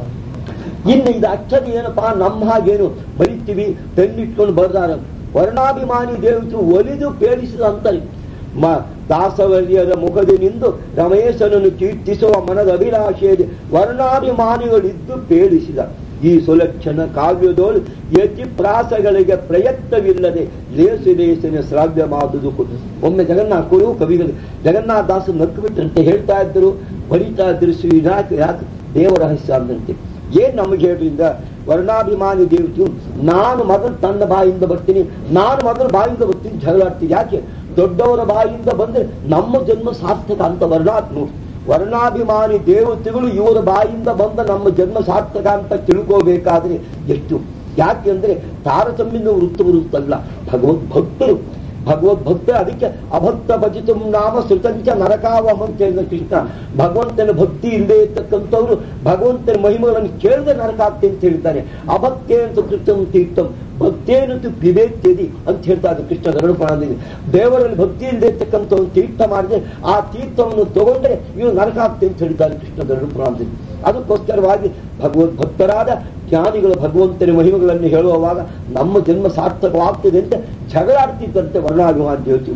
ಇನ್ನು ಇದು ಅಕ್ಷರ ಏನಪ್ಪಾ ನಮ್ಮ ಹಾಗೇನು ಬರಿತೀವಿ ತಂದಿಟ್ಕೊಂಡು ಬರ್ದಾರ ವರ್ಣಾಭಿಮಾನಿ ದೇವತು ಒಲಿದು ಪೇಳಿಸಿದ ಅಂತಾರೆ ಮ ದಾಸವರ್ಯರ ಮುಖದಿನಿಂದು ರಮೇಶನನ್ನು ಕೀರ್ತಿಸುವ ಮನದ ಅಭಿಲಾಷೆಯಲ್ಲಿ ವರ್ಣಾಭಿಮಾನಿಗಳಿದ್ದು ಪೇಳಿಸಿದ ಈ ಸುಲಕ್ಷಣ ಕಾವ್ಯದೋಳು ಯತಿ ಪ್ರಾಸಗಳಿಗೆ ಪ್ರಯತ್ನವಿಲ್ಲದೆ ಲೇಸು ಲೇಸಿನ ಶ್ರಾವ್ಯ ಮಾಡುವುದು ಕೂಡ ಒಮ್ಮೆ ಜಗನ್ನಾಥ ಕುರು ಕವಿಗಳು ಜಗನ್ನಾಥ ದಾಸ ನಕ್ಕು ಬಿಟ್ಟಂತೆ ಹೇಳ್ತಾ ಇದ್ದರು ಬರಿತಾ ಇದ್ರು ಶ್ರೀ ಯಾಕೆ ಯಾಕೆ ದೇವ ರಹಸ್ಯ ಅಂದಂತೆ ಏನ್ ನಮಗೆ ಹೇಳ್ರಿಂದ ವರ್ಣಾಭಿಮಾನಿ ದೇವತು ನಾನು ಮೊದಲು ತನ್ನ ಬಾಯಿಂದ ಬರ್ತೀನಿ ನಾನು ಮೊದಲು ಬಾಯಿಂದ ಬರ್ತೀನಿ ಜಗಳಾಡ್ತೀನಿ ಯಾಕೆ ದೊಡ್ಡವರ ಬಾಯಿಂದ ಬಂದ್ರೆ ನಮ್ಮ ಜನ್ಮ ಸಾರ್ಥಕ ಅಂತ ವರ್ಣಾತ್ ನೋಡಿ ವರ್ಣಾಭಿಮಾನಿ ದೇವತೆಗಳು ಇವರ ಬಾಯಿಂದ ಬಂದ ನಮ್ಮ ಜನ್ಮ ಸಾರ್ಥಕ ಅಂತ ತಿಳ್ಕೋಬೇಕಾದ್ರೆ ಎಷ್ಟು ಯಾಕೆ ಅಂದ್ರೆ ತಾರತಮ್ಯದ ವೃತ್ತವರು ಅಂತಲ್ಲ ಭಗವದ್ ಭಕ್ತರು ಭಗವದ್ ಭಕ್ತ ಅದಕ್ಕೆ ಅಭಕ್ತ ಭಜಿತು ನಾಮ ಶ್ರುತಂಚ ನರಕಾವಹಂ ಅಂತ ಹೇಳಿದ ಕೃಷ್ಣ ಭಗವಂತನ ಭಕ್ತಿ ಇಲ್ಲದೆ ಇರ್ತಕ್ಕಂಥವ್ರು ಭಗವಂತನ ಮಹಿಮೆಗಳನ್ನು ಕೇಳದೆ ನರಕ ಆಗ್ತಿ ಅಂತ ಹೇಳ್ತಾನೆ ಅಭಕ್ತೇನು ಕೃಷ್ಣಂ ತೀರ್ಥಂ ಭಕ್ತೇನು ಪಿಬೇತ್ಯದಿ ಅಂತ ಹೇಳ್ತಾರೆ ಕೃಷ್ಣ ಗರುಡ ಪುರಾಣದಲ್ಲಿ ದೇವರಲ್ಲಿ ಭಕ್ತಿ ಇಲ್ಲದೆ ಇರ್ತಕ್ಕಂಥವ್ರು ತೀರ್ಥ ಮಾಡಿದ್ರೆ ಆ ತೀರ್ಥವನ್ನು ತಗೊಂಡ್ರೆ ಇವು ನರಕ ಆಗ್ತಿ ಅಂತ ಹೇಳ್ತಾರೆ ಕೃಷ್ಣ ಗರುಡ ಪುರಾಣದಲ್ಲಿ ಅದಕ್ಕೋಸ್ಕರವಾಗಿ ಭಗವದ್ ಭಕ್ತರಾದ ಜ್ಞಾನಿಗಳು ಭಗವಂತನ ಮಹಿಮೆಗಳನ್ನು ಹೇಳುವಾಗ ನಮ್ಮ ಜನ್ಮ ಸಾರ್ಥಕವಾಗ್ತದೆ ಅಂತ ಜಗಳಾಡ್ತಿದ್ದಂತೆ ವರ್ಣಾಭಿಮಾನ ದೇವತೆ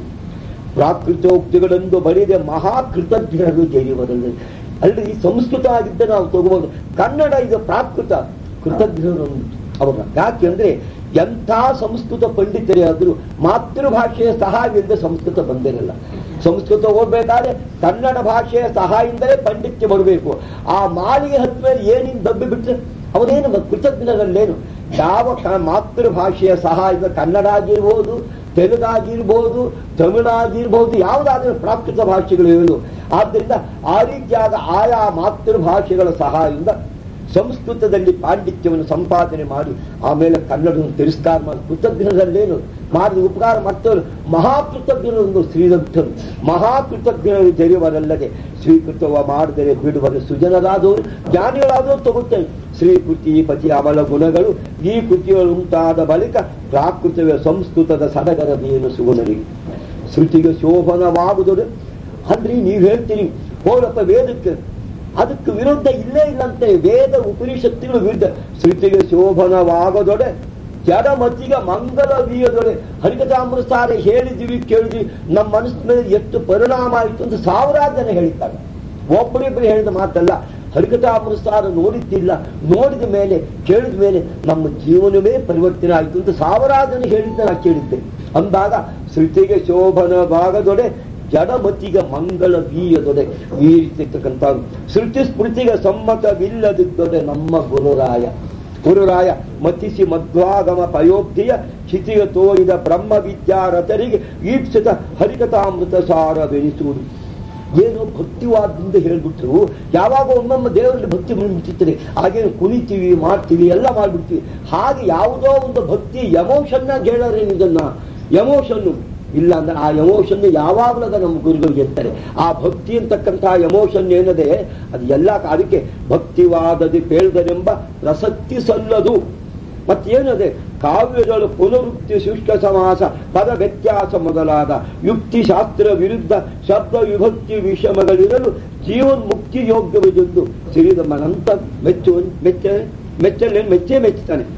ಪ್ರಾಕೃತೋಕ್ತಿಗಳೆಂದು ಬರೆದ ಮಹಾಕೃತಜ್ಞರು ಜೈವರಲ್ಲಿ ಅಲ್ಲಿ ಸಂಸ್ಕೃತ ಆಗಿದ್ದ ನಾವು ತಗೋಬಹುದು ಕನ್ನಡ ಇದು ಪ್ರಾಕೃತ ಕೃತಜ್ಞರು ಅವರ ಯಾಕೆಂದ್ರೆ ಎಂಥ ಸಂಸ್ಕೃತ ಪಂಡಿತರೇ ಆದರೂ ಮಾತೃಭಾಷೆಯ ಸಹಾಯದಿಂದ ಸಂಸ್ಕೃತ ಬಂದಿರಲ್ಲ ಸಂಸ್ಕೃತ ಓದ್ಬೇಕಾದ್ರೆ ಕನ್ನಡ ಭಾಷೆಯ ಸಹಾಯದಿಂದಲೇ ಪಾಂಡಿತ್ಯ ಬರಬೇಕು ಆ ಮಾಲಿಗೆ ಹತ್ತ ಮೇಲೆ ಏನಿನ್ ದಬ್ಬಿ ಬಿಟ್ರೆ ಅವನೇನು ಕೃತಜ್ಞರಲ್ಲೇನು ಯಾವ ಕ- ಮಾತೃಭಾಷೆಯ ಸಹಾಯದಿಂದ ಕನ್ನಡ ಆಗಿರ್ಬೋದು ತೆಲುಗಾಗಿರ್ಬೋದು ತಮಿಳಾಗಿರ್ಬೋದು ಯಾವುದಾದ್ರೂ ಪ್ರಾಕೃತ ಭಾಷೆಗಳು ಇವೆಯೋ ಆದ್ದರಿಂದ ಆ ರೀತಿಯಾದ ಆಯಾ ಮಾತೃಭಾಷೆಗಳ ಸಹಾಯದಿಂದ ಸಂಸ್ಕೃತದಲ್ಲಿ ಪಾಂಡಿತ್ಯವನ್ನು ಸಂಪಾದನೆ ಮಾಡಿ ಆಮೇಲೆ ಕನ್ನಡವನ್ನು ತಿರಸ್ಕಾರ ಮಾಡಿ ಕೃತಜ್ಞರಲ್ಲೇನು ಮಾಡಿದ ಉಪಕಾರ ಮತ್ತವರು ಮಹಾಕೃತಜ್ಞರೊಂದು ಶ್ರೀದಂತರು ಮಹಾಕೃತಜ್ಞರು ಜರಿವರಲ್ಲದೆ ಸ್ವೀಕೃತವ ಮಾಡಿದರೆ ಬಿಡುವರು ಸುಜನರಾದವರು ಜ್ಞಾನಿಗಳಾದವರು ತಗೊಳ್ತಾರೆ ಶ್ರೀಕೃತಿ ಪತಿ ಅವಳ ಗುಣಗಳು ಈ ಕೃತಿಗಳು ಉಂಟಾದ ಬಳಿಕ ಪ್ರಾಕೃತವೇ ಸಂಸ್ಕೃತದ ಸಡಗರದೇನು ಸುಗುಣರಿಗೆ ಶ್ರುತಿಗೆ ಶೋಭನವಾಗುವುದು ಅಂದ್ರೆ ನೀವು ಹೇಳ್ತೀರಿ ಹೋಲಪ್ಪ ವೇದಕ್ಕೆ ಅದಕ್ಕೆ ವಿರುದ್ಧ ಇಲ್ಲೇ ಇಲ್ಲಂತೆ ವೇದ ಉಪನಿಷತ್ತುಗಳು ವಿರುದ್ಧ ಶ್ರುತಿಗೆ ಶೋಭನವಾಗದೊಡೆ ಜಡ ಮತ್ತಿಗೆ ಮಂಗಲ ವೀಯದೊಡೆ ಹರಿಕತಾಮೃತಾರ ಹೇಳಿದ್ವಿ ಕೇಳಿದ್ವಿ ನಮ್ಮ ಮನಸ್ಸಿನ ಮೇಲೆ ಎಷ್ಟು ಪರಿಣಾಮ ಆಯಿತು ಅಂತ ಸಾವಿರಾರು ಜನ ಹೇಳಿದ್ದಾರೆ ಒಬ್ಬರಿಬ್ಬರು ಹೇಳಿದ ಮಾತಲ್ಲ ಹರಿಕತಾಮೃತಾರ ನೋಡಿದ್ದಿಲ್ಲ ನೋಡಿದ ಮೇಲೆ ಕೇಳಿದ ಮೇಲೆ ನಮ್ಮ ಜೀವನವೇ ಪರಿವರ್ತನೆ ಆಯಿತು ಅಂತ ಸಾವಿರಾರು ಜನ ಹೇಳಿದ್ದ ನಾ ಕೇಳಿದ್ದೆ ಅಂದಾಗ ಶ್ರುತಿಗೆ ಶೋಭನ ಭಾಗದೊಡೆ ಜಡಮತಿಗ ಮಂಗಳ ಬೀಯದೊಡೆ ಈ ರೀತಿ ಇರ್ತಕ್ಕಂಥ ಶ್ರುತಿ ಸ್ಮೃತಿಗೆ ಸಮ್ಮತವಿಲ್ಲದಿದ್ದೊಡೆ ನಮ್ಮ ಗುರುರಾಯ ಗುರುರಾಯ ಮತಿಸಿ ಮಧ್ವಾಗಮ ಪಯೋಕ್ತಿಯ ಕ್ಷಿತಿಯ ತೋರಿದ ಬ್ರಹ್ಮ ವಿದ್ಯಾರಥರಿಗೆ ಈಪ್ಸಿತ ಹರಿಕಥಾಮೃತ ಸಾರವೆನಿಸುವುದು ಏನೋ ಭಕ್ತಿವಾದದಿಂದ ಹೇಳ್ಬಿಟ್ರು ಯಾವಾಗ ಒಮ್ಮೊಮ್ಮೆ ದೇವರಲ್ಲಿ ಭಕ್ತಿ ಬಂದ್ಬಿಟ್ಟಿರ್ತಾರೆ ಹಾಗೇನು ಕುಣಿತೀವಿ ಮಾಡ್ತೀವಿ ಎಲ್ಲ ಮಾಡ್ಬಿಡ್ತೀವಿ ಹಾಗೆ ಯಾವುದೋ ಒಂದು ಭಕ್ತಿ ಎಮೋಷನ್ನ ಹೇಳೋರೆ ಇದನ್ನ ಎಮೋಷನ್ನು ಇಲ್ಲ ಅಂದ್ರೆ ಆ ಎಮೋಷನ್ ಯಾವಾಗಲೂ ನಮ್ಮ ಗುರುಗಳಿಗೆ ಇರ್ತಾರೆ ಆ ಭಕ್ತಿ ಅಂತಕ್ಕಂತಹ ಎಮೋಷನ್ ಏನದೆ ಅದು ಎಲ್ಲ ಅದಕ್ಕೆ ಭಕ್ತಿವಾದದಿ ಪೇಳ್ದನೆಂಬ ಪ್ರಸಕ್ತಿ ಸಲ್ಲದು ಮತ್ತೇನದೆ ಕಾವ್ಯಗಳು ಪುನರುಕ್ತಿ ಶುಷ್ಕ ಸಮಾಸ ಪದ ವ್ಯತ್ಯಾಸ ಮೊದಲಾದ ಯುಕ್ತಿ ಶಾಸ್ತ್ರ ವಿರುದ್ಧ ಶಬ್ದ ವಿಭಕ್ತಿ ವಿಷಮಗಳಿರಲು ಜೀವನ್ ಮುಕ್ತಿ ಯೋಗ್ಯವೆಂದು ಸಿರಿದ ಮನಂತ ಮೆಚ್ಚು ಮೆಚ್ಚ ಮೆಚ್ಚಲೇನು ಮೆಚ್ಚೇ ಮೆಚ್ಚುತ್ತಾನೆ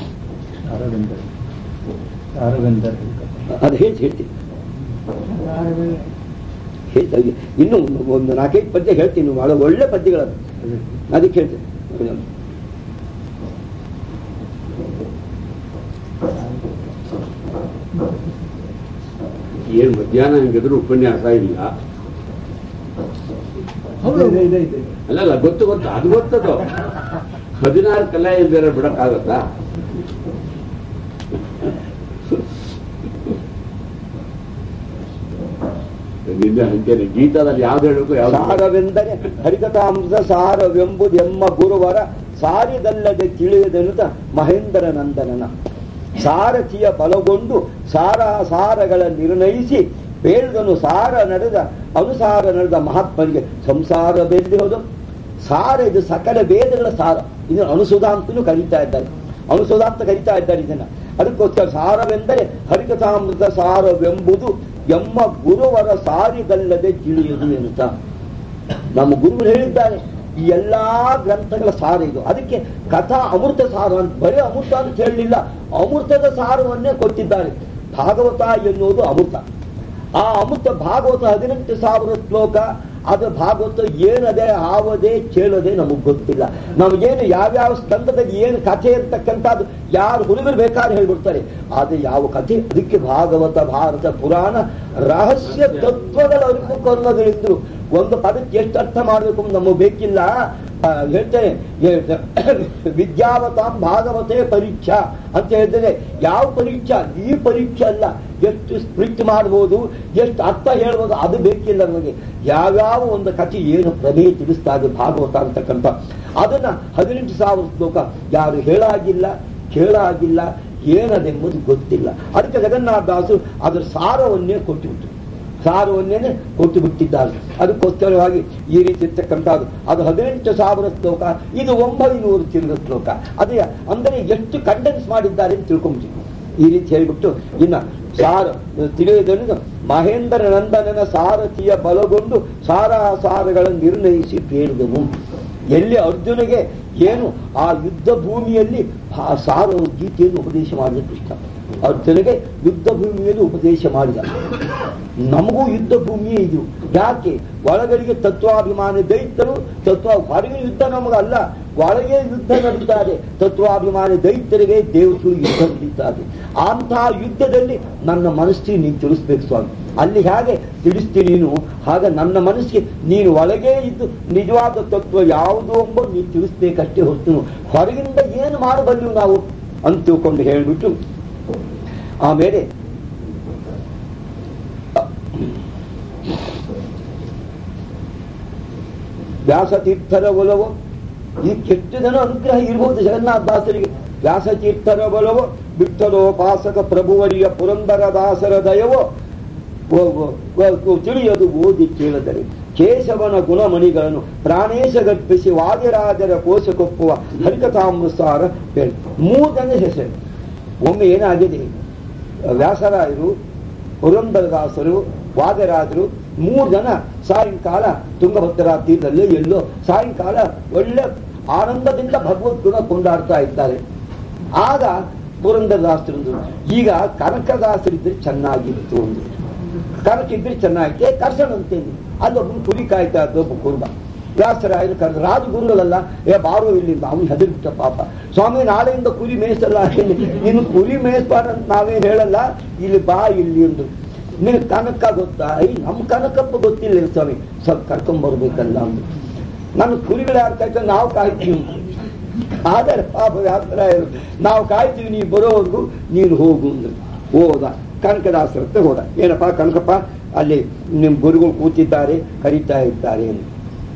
ಅರವಿಂದರ್ ಅರವಿಂದರ್ ಅದು ಹೇಳಿ ಹೇಳ್ತೀನಿ ಹೇಳ್ತಾ ಇದ್ದೀನಿ. ಇನ್ನು ಒಂದು- ಒಂದು ನಾಲ್ಕೈದು ಪದ್ಯ ಹೇಳ್ತೀನಿ ಬಹಳ ಒಳ್ಳೆ ಪದ್ಯಗಳದು ಅದಕ್ಕೆ ಹೇಳ್ತೀನಿ ಏನ್ ಮಧ್ಯಾಹ್ನ ಹಿಂಗಿದ್ರು ಉಪನ್ಯಾಸ ಇಲ್ಲ ಇದೆ, ಇದೆ, ಇದೆ. ಅಲ್ಲಲ್ಲ ಗೊತ್ತು ಗೊತ್ತು ಅದು ಗೊತ್ತದು ಹದಿನಾರು ಕಲೆ ಇಲ್ದಿರ ಬಿಡಕ್ಕಾಗತ್ತಾ ನಿನ್ನೆ ಹಂಗೇನೆ ಗೀತಾದಲ್ಲಿ ಯಾವ್ದು ಹೇಳಬೇಕು ಯಾವ್ದು ಸಾರವೆಂದರೆ ಹರಿಕಥಾಂಶ ಸಾರವೆಂಬುದೆಮ್ಮ ಗುರುವರ ಸಾರಿದಲ್ಲದೆ ತಿಳಿಯದೆನುತ ಮಹೇಂದ್ರ ನಂದನನ ಸಾರಥಿಯ ಬಲಗೊಂಡು ಸಾರಾಸಾರಗಳ ನಿರ್ಣಯಿಸಿ ಬೇಳ್ದನು ಸಾರ ನಡೆದ ಅನುಸಾರ ನಡೆದ ಮಹಾತ್ಮನಿಗೆ ಸಂಸಾರವೆಲ್ಲಿ ಹೋದು ಸಾರ ಇದು ಸಕಲ ವೇದಗಳ ಸಾರ ಇದನ್ನು ಅನುಸುಧ ಅಂತಲೂ ಕರೀತಾ ಇದ್ದಾರೆ ಅನುಸುಧ ಅಂತ ಕರೀತಾ ಇದ್ದಾರೆ ಇದನ್ನ ಅದಕ್ಕೋಸ್ಕರ ಸಾರವೆಂದರೆ ಹರಿಕಥಾಮೃತ ಸಾರವೆಂಬುದು ಎಮ್ಮ ಗುರುವರ ಸಾರಿದಲ್ಲದೆ ತಿಳಿಯುವುದು ಎನ್ನುತ್ತ ನಮ್ಮ ಗುರುಗಳು ಹೇಳಿದ್ದಾರೆ ಈ ಎಲ್ಲಾ ಗ್ರಂಥಗಳ ಸಾರ ಇದು ಅದಕ್ಕೆ ಕಥಾ ಅಮೃತ ಸಾರ ಅಂತ ಬರೀ ಅಮೃತ ಅಂತ ಹೇಳಲಿಲ್ಲ ಅಮೃತದ ಸಾರವನ್ನೇ ಕೊಟ್ಟಿದ್ದಾರೆ ಭಾಗವತ ಎನ್ನುವುದು ಅಮೃತ ಆ ಅಮೃತ ಭಾಗವತ ಹದಿನೆಂಟು ಸಾವಿರ ಶ್ಲೋಕ ಅದು ಭಾಗವತ ಏನದೆ ಆವದೆ ಕೇಳದೆ ನಮಗ್ ಗೊತ್ತಿಲ್ಲ ನಮಗೇನು ಯಾವ್ಯಾವ ಸ್ಕಂದದಲ್ಲಿ ಏನು ಕಥೆ ಅಂತಕ್ಕಂಥದ್ದು ಯಾರು ಹುಡುಗರು ಬೇಕಾದ್ರೆ ಹೇಳ್ಬಿಡ್ತಾರೆ ಆದ್ರೆ ಯಾವ ಕಥೆ ಅದಕ್ಕೆ ಭಾಗವತ ಭಾರತ ಪುರಾಣ ರಹಸ್ಯ ತತ್ವಗಳ ಅರಿವು ಕೊಲ್ಲೋದ್ರಿಂದ್ರು ಒಂದು ಪದಕ್ಕೆ ಎಷ್ಟು ಅರ್ಥ ಮಾಡಬೇಕು ಅಂತ ನಮಗೆ ಬೇಕಿಲ್ಲ ಆ, ಹೇಳ್ತೇನೆ ಏ- ವಿದ್ಯಾವತಾಂ ಭಾಗವತೆ ಪರೀಕ್ಷಾ ಅಂತ ಹೇಳಿದ್ರೆ ಯಾವ ಪರೀಕ್ಷಾ ಈ ಪರೀಕ್ಷೆ ಅಲ್ಲ ಎಷ್ಟು ಸ್ಪ್ರಿಟ್ ಮಾಡ್ಬೋದು ಎಷ್ಟು ಅರ್ಥ ಹೇಳ್ಬೋದು ಅದು ಬೇಕಿಲ್ಲ ನಮಗೆ ಯಾವ್ಯಾವ ಒಂದು ಕಥೆ ಏನು ಪ್ರಮೇಯ ತಿಳಿಸ್ತಾ ಇದೆ ಭಾಗವತ ಅಂತಕ್ಕಂಥ ಅದನ್ನ ಹದಿನೆಂಟು ಸಾವಿರ ಶ್ಲೋಕ ಯಾರು ಹೇಳಾಗಿಲ್ಲ ಕೇಳಾಗಿಲ್ಲ ಏನದೆಂಬುದು ಗೊತ್ತಿಲ್ಲ ಅದಕ್ಕೆ ಜಗನ್ನಾಥದಾಸರು ಅದರ ಸಾರವನ್ನೇ ಕೊಟ್ಟುಬಿಟ್ರು ಸಾರವನ್ನೇ ಕೊಟ್ಟು ಬಿಟ್ಟಿದ್ದಾರೆ ಅದಕ್ಕೋಸ್ಕರವಾಗಿ ಈ ರೀತಿ ಇರ್ತಕ್ಕಂಥದ್ದು ಅದು ಹದಿನೆಂಟು ಸಾವಿರ ಶ್ಲೋಕ ಇದು ಒಂಬೈನೂರು ಚಿಲ್ಲರ ಶ್ಲೋಕ ಅದೇ ಅಂದರೆ ಎಷ್ಟು ಕಂಡೆನ್ಸ್ ಮಾಡಿದ್ದಾರೆ ಅಂತ ತಿಳ್ಕೊಂಬಿಟ್ಟು ಈ ರೀತಿ ಹೇಳಿಬಿಟ್ಟು ಇನ್ನ ಸಾರ ತಿಳಿಯುವುದನ್ನು ಮಹೇಂದ್ರ ನಂದನನ ಸಾರಥಿಯ ಬಲಗೊಂಡು ಸಾರಾಸಾರಗಳನ್ನು ನಿರ್ಣಯಿಸಿ ಬೇಡಿದನು ಎಲ್ಲಿ ಅರ್ಜುನಿಗೆ ಏನು ಆ ಯುದ್ಧ ಭೂಮಿಯಲ್ಲಿ ಆ ಸಾರ ಗೀತೆಯನ್ನು ಉಪದೇಶ ಮಾಡಿದ ಕೃಷ್ಣ ಅರ್ಜುನಿಗೆ ಯುದ್ಧ ಭೂಮಿಯಲ್ಲಿ ಉಪದೇಶ ಮಾಡಿದ ನಮಗೂ ಯುದ್ಧ ಭೂಮಿಯೇ ಇದು ಯಾಕೆ ಒಳಗಡೆಗೆ ತತ್ವಾಭಿಮಾನಿ ದೈತ್ಯರು ತತ್ವ ಹೊರಗಿನ ಯುದ್ಧ ನಮಗಲ್ಲ ಒಳಗೆ ಯುದ್ಧ ನಡೀತಾರೆ ತತ್ವಾಭಿಮಾನಿ ದೈತ್ಯರಿಗೆ ದೇವತೆಗಳು ಯುದ್ಧ ನಡೀತಾರೆ ಅಂತಹ ಯುದ್ಧದಲ್ಲಿ ನನ್ನ ಮನಸ್ಸಿಗೆ ನೀನು ತಿಳಿಸ್ಬೇಕು ಸ್ವಾಮಿ ಅಲ್ಲಿ ಹೇಗೆ ತಿಳಿಸ್ತೀನಿ ನೀನು ಹಾಗೆ ನನ್ನ ಮನಸ್ಸಿಗೆ ನೀನು ಒಳಗೆ ಇದ್ದು ನಿಜವಾದ ತತ್ವ ಯಾವುದು ಎಂಬುದು ನೀನು ತಿಳಿಸ್ಬೇಕಷ್ಟೇ ಹೊತ್ತು ಹೊರಗಿಂದ ಏನು ಮಾಡಬಲ್ಲೆವು ನಾವು ಅಂತ ತಿಳ್ಕೊಂಡು ಹೇಳಿಬಿಟ್ಟು ಆಮೇಲೆ ವ್ಯಾಸತೀರ್ಥರ ಒಲವು ಈ ಕೆಟ್ಟ ಜನ ಅನುಗ್ರಹ ಇರಬಹುದು ಜಗನ್ನಾಥದಾಸರಿಗೆ ವ್ಯಾಸತೀರ್ಥರ ಒಲವು ವಿಠ್ಠಲೋಪಾಸಕ ಪ್ರಭುವರಿಯ ಪುರಂದರ ದಾಸರ ದಯವೋ ಓ- ಓ- ಓ- ತಿಳಿಯದು ಓದಿ ಕೇಳಿದರೆ ಕೇಶವನ ಗುಣಮಣಿಗಳನ್ನು ಪ್ರಾಣೇಶ ಗರ್ಪಿಸಿ ವಾದಿರಾಜರ ಕೋಶಕೊಪ್ಪುವ ಹರಿಕಥಾಮೃತಾರ ಹೇಳಿ ಮೂರು ಜನ ಹೆಸರು ಒಮ್ಮೆ ಏನಾಗಿದೆ ವ್ಯಾಸರಾಯರು ಪುರಂದರದಾಸರು ವಾದರಾಜರು ಮೂರು ಜನ ಸಾಯಂಕಾಲ ತುಂಗಭದ್ರಾ ತೀರದಲ್ಲಿ ಎಲ್ಲೋ ಸಾಯಂಕಾಲ ಒಳ್ಳೆ ಆನಂದದಿಂದ ಭಗವದ್ಗುಣ ಕೊಂಡಾಡ್ತಾ ಇದ್ದಾರೆ ಆಗ ಪುರಂದರದಾಸರು ಈಗ ಕನಕದಾಸರಿದ್ರೆ ಚೆನ್ನಾಗಿತ್ತು ಅಂದ್ರು ಕನಕ ಇದ್ರೆ ಚೆನ್ನಾಗಿತ್ತೆ ಕರ್ಸಣಂತೇನು ಅಲ್ಲೊಬ್ಬನು ಕುರಿ ಕಾಯ್ತಾ ಇದ್ದ ಒಬ್ಬ ಕುರುಬ ವ್ಯಾಸರಾಯರು ಕರೆದ ರಾಜಗುರುಗಳಲ್ಲ ಏ ಬಾರೋ ಇಲ್ಲಿಂದ ಅವನು ಹೆದರ್ಬಿಟ್ಟ ಪಾಪ ಸ್ವಾಮಿ ನಾಳೆಯಿಂದ ಕುರಿ ಮೇಯಿಸಲ್ಲ ಇನ್ನು ಕುರಿ ಮೇಯಿಸ್ಬಾರ್ದು ಅಂತ ನಾವೇನು ಹೇಳಲ್ಲ ಇಲ್ಲಿ ಬಾ ಇಲ್ಲಿ ಎಂದು ನಿನ್ ಕನಕ ಗೊತ್ತಾ ಐ ನಮ್ ಕನಕಪ್ಪ ಗೊತ್ತಿಲ್ಲ ಸ್ವಾಮಿ ಸ್ವಲ್ಪ ಕರ್ಕೊಂಡ್ಬರ್ಬೇಕಲ್ಲ ಅಂದ್ರು ನನ್ನ ಕುರಿಗಳು ಯಾರು ಕಾಯ್ತಾರೆ ನಾವು ಕಾಯ್ತೀವಿ ಆದರೆ ಪಾಪ ವ್ಯಾಸರಾಯರು ನಾವು ಕಾಯ್ತೀವಿ ನೀವು ಬರೋವರೆಗೂ ನೀನು ಹೋಗು ಅಂದ್ರು ಹೋದ ಕನಕದಾಸರ ಹತ್ರ ಹೋದ ಏನಪ್ಪ ಕನಕಪ್ಪ ಅಲ್ಲಿ ನಿಮ್ ಗುರುಗಳು ಕೂತಿದ್ದಾರೆ ಕರೀತಾ ಇದ್ದಾರೆ ಅಂತ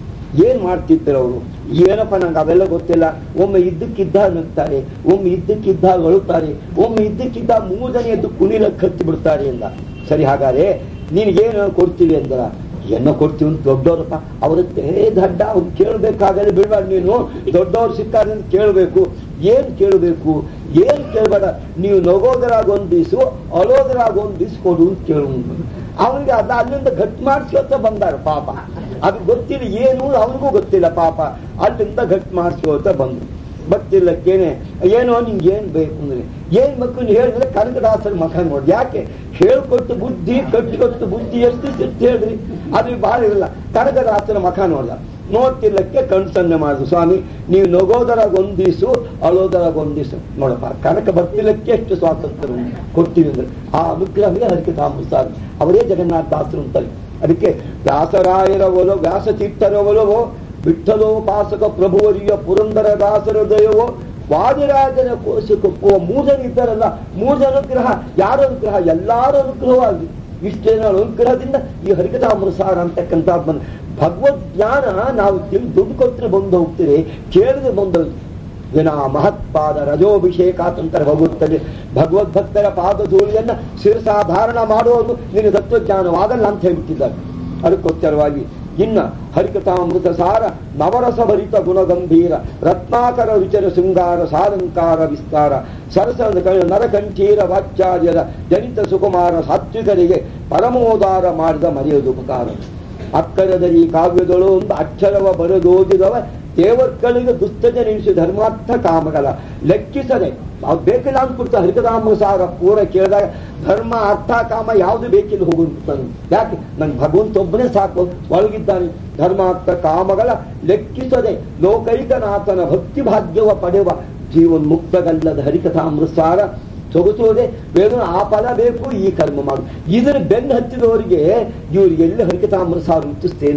ಏನ್ ಮಾಡ್ತಿದ್ರು ಅವರು ಏನಪ್ಪ ನಂಗೆ ಅವೆಲ್ಲ ಗೊತ್ತಿಲ್ಲ ಒಮ್ಮೆ ಇದ್ದಕ್ಕಿದ್ದ ನಗ್ತಾರೆ ಒಮ್ಮೆ ಇದ್ದಕ್ಕಿದ್ದ ಅಳುತ್ತಾರೆ ಒಮ್ಮೆ ಇದ್ದಕ್ಕಿದ್ದ ಮೂರು ಜನ ಎದ್ದು ಕುಣಿಲಕ್ಕೆ ಹತ್ತಿ ಬಿಡ್ತಾರೆ ಎಂದ ಸರಿ ಹಾಗಾದ್ರೆ ನಿನ್ಗೇನು ಕೊಡ್ತೀವಿ ಅಂದ್ರ ಏನೋ ಕೊಡ್ತೀವಿ ಅಂತ ದೊಡ್ಡವರಪ್ಪ ಅವ್ರ ಹೇ ದಡ್ಡ ಅವ್ರು ಕೇಳಬೇಕಾಗಲ್ಲ ಬಿಡ್ಬೇಡ ನೀನು ದೊಡ್ಡವ್ರು ಸಿಕ್ಕಾರೆ ಅಂತ ಕೇಳಬೇಕು ಏನ್ ಕೇಳಬೇಕು ಏನ್ ಕೇಳಬೇಡ ನೀವು ನಗೋದರಾಗ ಒಂದ್ ದಿವ್ಸು ಅಳೋದ್ರಾಗ ಒಂದ್ ದಿವ್ಸ ಕೊಡು ಅಂತ ಕೇಳು ಅವನಿಗೆ ಅದ ಅಲ್ಲಿಂದ ಗಟ್ಟಿ ಮಾಡಿಸ್ಕೊತ ಬಂದಾರ ಪಾಪ ಅದು ಗೊತ್ತಿಲ್ಲ ಏನು ಅವನಿಗೂ ಗೊತ್ತಿಲ್ಲ ಪಾಪ ಅಲ್ಲಿಂದ ಗಟ್ಟಿ ಮಾಡಿಸ್ಕೋತ ಬಂದ್ರು ಗೊತ್ತಿಲ್ಲಕ್ಕೇನೆ ಏನೋ ನಿಂಗೆ ಏನ್ ಬೇಕು ಅಂದ್ರೆ ಏನ್ ಬೇಕು ನೀನ್ ಹೇಳಿದ್ರೆ ಕನಕದಾಸರ ಮಖ ನೋಡಿ ಯಾಕೆ ಹೇಳ್ಕೊಟ್ಟು ಬುದ್ಧಿ ಕಟ್ಟಿಕೊಟ್ಟು ಬುದ್ಧಿ ಎಷ್ಟು ಸಿಟ್ಟು ಹೇಳ್ರಿ ಅದು ಬಹಳ ಇರಲ್ಲ ಕನಕದಾಸರ ಮಖ ನೋಡ್ದ ನೋಡ್ತಿರ್ಲಕ್ಕೆ ಕಣ್ಸನ್ನೆ ಮಾಡುದು ಸ್ವಾಮಿ ನೀವು ನಗೋದರಾಗ ಒಂದ್ ದಿವ್ಸು ಅಳೋದರಾಗ ಒಂದ್ ದಿವ್ಸ ನೋಡಪ್ಪ ಕನಕ ಬರ್ತಿಲ್ಲಕ್ಕೆ ಎಷ್ಟು ಸ್ವಾತಂತ್ರ್ಯ ಕೊಡ್ತೀವಿ ಅಂದ್ರೆ ಆ ಅನುಗ್ರಹವೇ ಅದಕ್ಕೆ ತಾಮಸಾರ ಅವರೇ ಜಗನ್ನಾಥ ದಾಸರು ಅಂತಾರೆ ಅದಕ್ಕೆ ವ್ಯಾಸರಾಯರ ಒಲೋ ವ್ಯಾಸತೀರ್ಥರ ಒಲವೋ ವಿಠ್ಠಲೋಪಾಸಕ ಪ್ರಭುವರಿಯ ಪುರಂದರ ದಾಸರ ದಯವೋ ವಾದಿರಾಜನ ಕೋಶಕ್ಕೊಪ್ಪುವ ಮೂರು ಜನ ಇದ್ದಾರಲ್ಲ ಮೂರು ಜನ ಅನುಗ್ರಹ ಯಾರ ಅನುಗ್ರಹ ಎಲ್ಲಾರ ಅನುಗ್ರಹವಾಗಿ ಇಷ್ಟೇನ ಅನುಗ್ರಹದಿಂದ ಈ ಹರಿಕಥಾಮೃಸಾರ ಅಂತಕ್ಕಂಥ ಬಂದ ಭಗವದ್ ಜ್ಞಾನ ನಾವು ತಿಳಿ ದುಡ್ಡು ಕೊಟ್ಟರೆ ಬಂದು ಹೋಗ್ತೀರಿ ಕೇಳಿದ್ರೆ ಬಂದು ವಿನಾ ಮಹತ್ಪಾದ ರಜೋಭಿಷೇಕ ತಂತ್ರ ಹೋಗುತ್ತದೆ ಭಗವದ್ಭಕ್ತರ ಪಾದ ಧೂಳಿಯನ್ನ ಶಿರಸಾಧಾರಣ ಮಾಡುವುದು ನಿನ್ನ ತತ್ವಜ್ಞಾನವಾಗಲ್ಲ ಅಂತ ಹೇಳ್ಬಿಟ್ಟಿದ್ದಾರೆ ಅದಕ್ಕೋತ್ತರವಾಗಿ ಇನ್ನ ಹರಿಕಥಾಮೃತ ಸಾರ ನವರಸ ಭರಿತ ಗುಣಗಂಭೀರ ರತ್ನಾಕರ ರುಚರ ಶೃಂಗಾರ ಸಾಲಂಕಾರ ವಿಸ್ತಾರ ಸರಸ ನರಕಂಠೀರ ವಾಚ್ಯಾರ್ಯರ ಜನಿತ ಸುಕುಮಾರ ಸಾತ್ವಿಕರಿಗೆ ಪರಮೋದಾರ ಮಾಡಿದ ಮರೆಯದು ಉಪಕಾರ ಅಕ್ಕರದಲ್ಲಿ ಕಾವ್ಯದಳು ಒಂದು ಅಕ್ಷರವ ಬರೆದೋದಿದವ ದೇವರ್ಗಳಿಗೆ ದುಸ್ತಜ ನಿಲ್ಲಿಸಿ ಧರ್ಮಾರ್ಥ ಕಾಮಗಳ ಲೆಕ್ಕಿಸದೆ ನಾವು ಬೇಕಿಲ್ಲ ಅಂದ್ಬಿಡ್ತಾ ಹರಿಕರಾಮ ಸಾರ ಪೂರ ಕೇಳಿದಾಗ ಧರ್ಮ ಅರ್ಥ ಕಾಮ ಯಾವುದು ಬೇಕಿಲ್ಲ ಹೋಗುತ್ತಾನೆ ಯಾಕೆ ನಂಗೆ ಭಗವಂತ ಒಬ್ಬನೇ ಸಾಕು ಒಳಗಿದ್ದಾನೆ ಧರ್ಮಾರ್ಥ ಕಾಮಗಳ ಲೆಕ್ಕಿಸದೆ ಲೋಕೈಕನಾಥನ ಭಕ್ತಿ ಭಾಗ್ಯವ ಪಡೆಯುವ ಜೀವನ್ ಮುಕ್ತಗಲ್ಲದ ಹರಿಕಥಾಮೃತಸಾರ ಸೊಗಸೋದೆ ಬೇಗ ಆ ಫಲ ಬೇಕು ಈ ಕರ್ಮ ಮಾಡು ಇದರ ಬೆನ್ನು ಹತ್ತಿದವರಿಗೆ ಇವ್ರಿಗೆ ಎಲ್ಲಿ ಹರಿಕಥಾಮೃತ ಸಾರು ಮುಚ್ಚಿಸ್ತೇನೋ ಅವ್ರಿಗೆ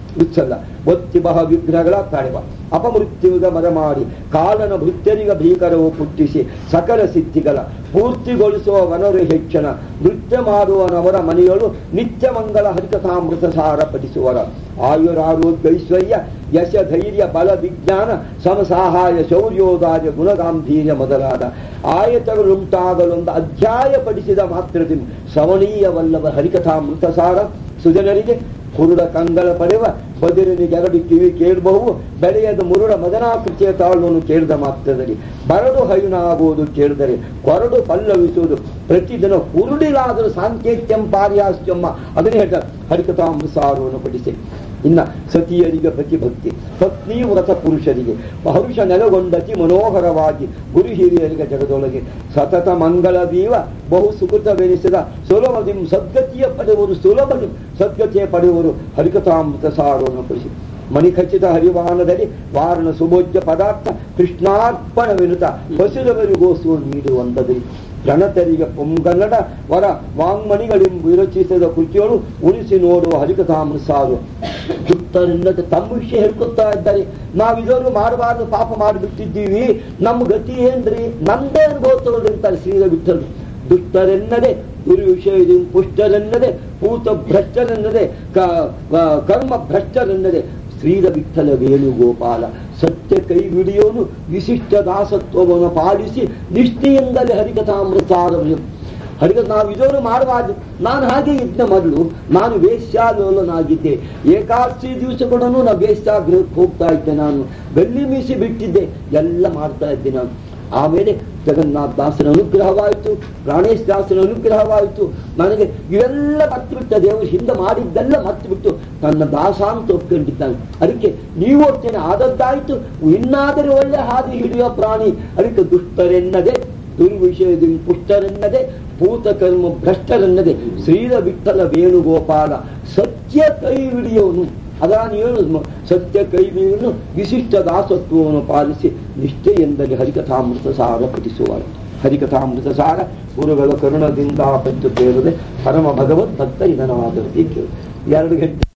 ಉತ್ಸಲ್ಲ ಒತ್ತಿ ಬಹ ವಿಗ್ರಹಗಳ ತಡೆವ ಅಪಮೃತ್ಯುದ ಮರ ಮಾಡಿ ಕಾಲನ ಭೃತ್ಯನಿಗ ಭೀಕರವು ಪುಟ್ಟಿಸಿ ಸಕಲ ಸಿದ್ಧಿಗಳ ಪೂರ್ತಿಗೊಳಿಸುವ ವನರು ಹೆಚ್ಚನ ನೃತ್ಯ ಮಾಡುವನವರ ಮನೆಯಳು ನಿತ್ಯ ಮಂಗಲ ಹರಿಕಥಾಮೃತ ಸಾರ ಪಠಿಸುವರ ಆಯುರಾರೋಗ್ಯ ಐಶ್ವರ್ಯ ಯಶ ಧೈರ್ಯ ಬಲ ವಿಜ್ಞಾನ ಸಮಸಹಾಯ ಶೌರ್ಯೋದಾಯ ಗುಣಗಾಂಭೀರ್ಯ ಮೊದಲಾದ ಆಯತಗಳುಂಟಾಗಲೊಂದು ಅಧ್ಯಾಯ ಪಡಿಸಿದ ಮಾತ್ರದಿಂದ ಶ್ರವಣೀಯವಲ್ಲವ ಹರಿಕಥಾಮೃತ ಸಾರ ಸುಜನರಿಗೆ ಕುರುಡ ಕಂಗಳ ಪಡೆವ ಬದಿರನಿಗೆ ಎರಡು ಕಿವಿ ಕೇಳಬಹುದು ಬೆಳೆಯದ ಮುರುಡ ಮದನಾಕೃತಿಯ ತಾಳುವನ್ನು ಕೇಳಿದ ಮಾತ್ರದಲ್ಲಿ ಬರಡು ಹೈನಾಗುವುದು ಕೇಳಿದರೆ ಕೊರಡು ಪಲ್ಲವಿಸುವುದು ಪ್ರತಿದಿನ ಕುರುಡಿಲಾದರೂ ಸಾಂಕೇತ್ಯಂ ಪಾರ್ಯಾಶ್ಚಮ್ಮ ಅದನ್ನೇ ಹೇಳ್ತಾರೆ ಹರಿಕಥಾಮೃತ ಸಾರವನ್ನು ಪಡಿಸಿ ಇನ್ನ ಸತಿಯರಿಗೆ ಪ್ರತಿಭಕ್ತಿ ಪತ್ನಿ ವ್ರತ ಪುರುಷರಿಗೆ ಹರುಷ ನೆಲಗೊಂಡತಿ ಮನೋಹರವಾಗಿ ಗುರು ಹಿರಿಯರಿಗೆ ಜಗದೊಳಗೆ ಸತತ ಮಂಗಳ ದೀವ ಬಹು ಸುಕೃತವೆನಿಸಿದ ಸುಲಭದಿ ಸದ್ಗತಿಯ ಪಡೆಯುವರು ಸುಲಭದಿ ಸದ್ಗತಿಯ ಪಡೆಯುವರು ಹರಿಕಥಾಮೃತ ಸಾರವನ್ನು ಪಡಿಸಿ ಮಣಿಖಚಿತ ಹರಿವಾಹನದಲ್ಲಿ ವಾರಣ ಸುಭೋಜ್ಯ ಪದಾರ್ಥ ಕೃಷ್ಣಾರ್ಪಣವೆನುತ ಹಸಿರವರಿಗೋಸು ನೀಡುವಂಥದ್ದು ಗಣತರಿಗೆ ಪೊಂಗನ್ನಡ ವರ ವಾಂಗ್ಮಣಿಗಳೆಂಬು ವಿರಚಿಸಿದ ಕೃತಿಯಳು ಉಳಿಸಿ ನೋಡುವ ಹರಿಕಥಾಮೃತ ಸಾರು ದುಷ್ಟರಿಂದ ತಮ್ಮ ವಿಷಯ ಹೇಳ್ಕೊತಾ ಇದ್ದಾರೆ ನಾವು ಇದನ್ನು ಮಾಡಬಾರ್ದು ಪಾಪ ಮಾಡಿಬಿಟ್ಟಿದ್ದೀವಿ ನಮ್ಮ ಗತಿ ಏನ್ರಿ ನಮ್ದೇ ಅನುಭವ ತಗೊಳ್ಳಿರ್ತಾರೆ ಶ್ರೀರ ವಿಠಲ್ ದುಷ್ಟರೆನ್ನದೆ ದುರ್ವಿಷಯದಿ ಪುಷ್ಟರೆನ್ನದೆ ಪೂತ ಭ್ರಷ್ಟರೆನ್ನದೆ ಕ- ಕ- ಕರ್ಮ ಭ್ರಷ್ಟರೆನ್ನದೆ ಶ್ರೀರ ವಿಠಲ ವೇಣುಗೋಪಾಲ ಸತ್ಯ ಕೈ ಹಿಡಿಯೋನು ವಿಶಿಷ್ಟ ದಾಸತ್ವವನ್ನು ಪಾಲಿಸಿ ನಿಷ್ಠೆಯಿಂದಲೇ ಹರಿಕಥಾಮೃತಾರವನ್ನು ಹರಿಕಥ ನಾವು ಇದನ್ನು ಮಾಡಬಾರ್ದು ನಾನು ಹಾಗೆ ಇದ್ದ ಮೊದಲು ನಾನು ವೇಶ್ಯಾಲೋಲನಾಗಿದ್ದೆ ಏಕಾದಶಿ ದಿವಸ ಕೂಡ ನಾನು ವೇಶ್ಯಾಗೃಹಕ್ಕೆ ಹೋಗ್ತಾ ಇದ್ದೆ ನಾನು ಬೆಳ್ಳಿ ಮೀಸಿ ಬಿಟ್ಟಿದ್ದೆ ಎಲ್ಲ ಮಾಡ್ತಾ ಇದ್ದೆ ನಾನು ಆಮೇಲೆ ಜಗನ್ನಾಥ ದಾಸನ ಅನುಗ್ರಹವಾಯಿತು ಪ್ರಾಣೇಶ್ ದಾಸನ ಅನುಗ್ರಹವಾಯಿತು ನನಗೆ ಇವೆಲ್ಲ ಮತ್ತು ಬಿಟ್ಟ ದೇವರು ಹಿಂದೆ ಮಾಡಿದ್ದೆಲ್ಲ ಮತ್ತು ಬಿಟ್ಟು ನನ್ನ ದಾಸ ಅಂತ ಒಪ್ಕೊಂಡಿದ್ದಾನೆ ಅದಕ್ಕೆ ನೀವು ಹೋಗ್ತೇನೆ ಆದದ್ದಾಯ್ತು ಇನ್ನಾದರೂ ಒಳ್ಳೆ ಹಾದಿ ಹಿಡಿಯುವ ಪ್ರಾಣಿ ಅದಕ್ಕೆ ದುಷ್ಟರೆನ್ನದೆ ದುರ್ವಿಷಯದಿಂದ ಪುಷ್ಟರೆನ್ನದೆ ಭೂತಕರ್ಮ ಭ್ರಷ್ಟರೆನ್ನದೆ ಶ್ರೀರ ವಿಠಲ ವೇಣುಗೋಪಾಲ ಸತ್ಯ ಕೈ ಹಿಡಿಯೋನು ಅದರ ಏನು ಸತ್ಯ ಕೈವಿಯನ್ನು ವಿಶಿಷ್ಟ ದಾಸತ್ವವನ್ನು ಪಾಲಿಸಿ ನಿಷ್ಠೆಯೆಂದರೆ ಹರಿಕಥಾಮೃತ ಸಾರ ಪಠಿಸುವರು ಹರಿಕಥಾಮೃತ ಸಾರ ಗುರುಗಳ ಕರುಣದಿಂದ ಪಂಚು ಕೇಳದೆ ಪರಮ ಭಗವದ್ ಭಕ್ತ ಇದನವಾದದ್ದು ಕೇಳು ಎರಡು ಗಂಟೆ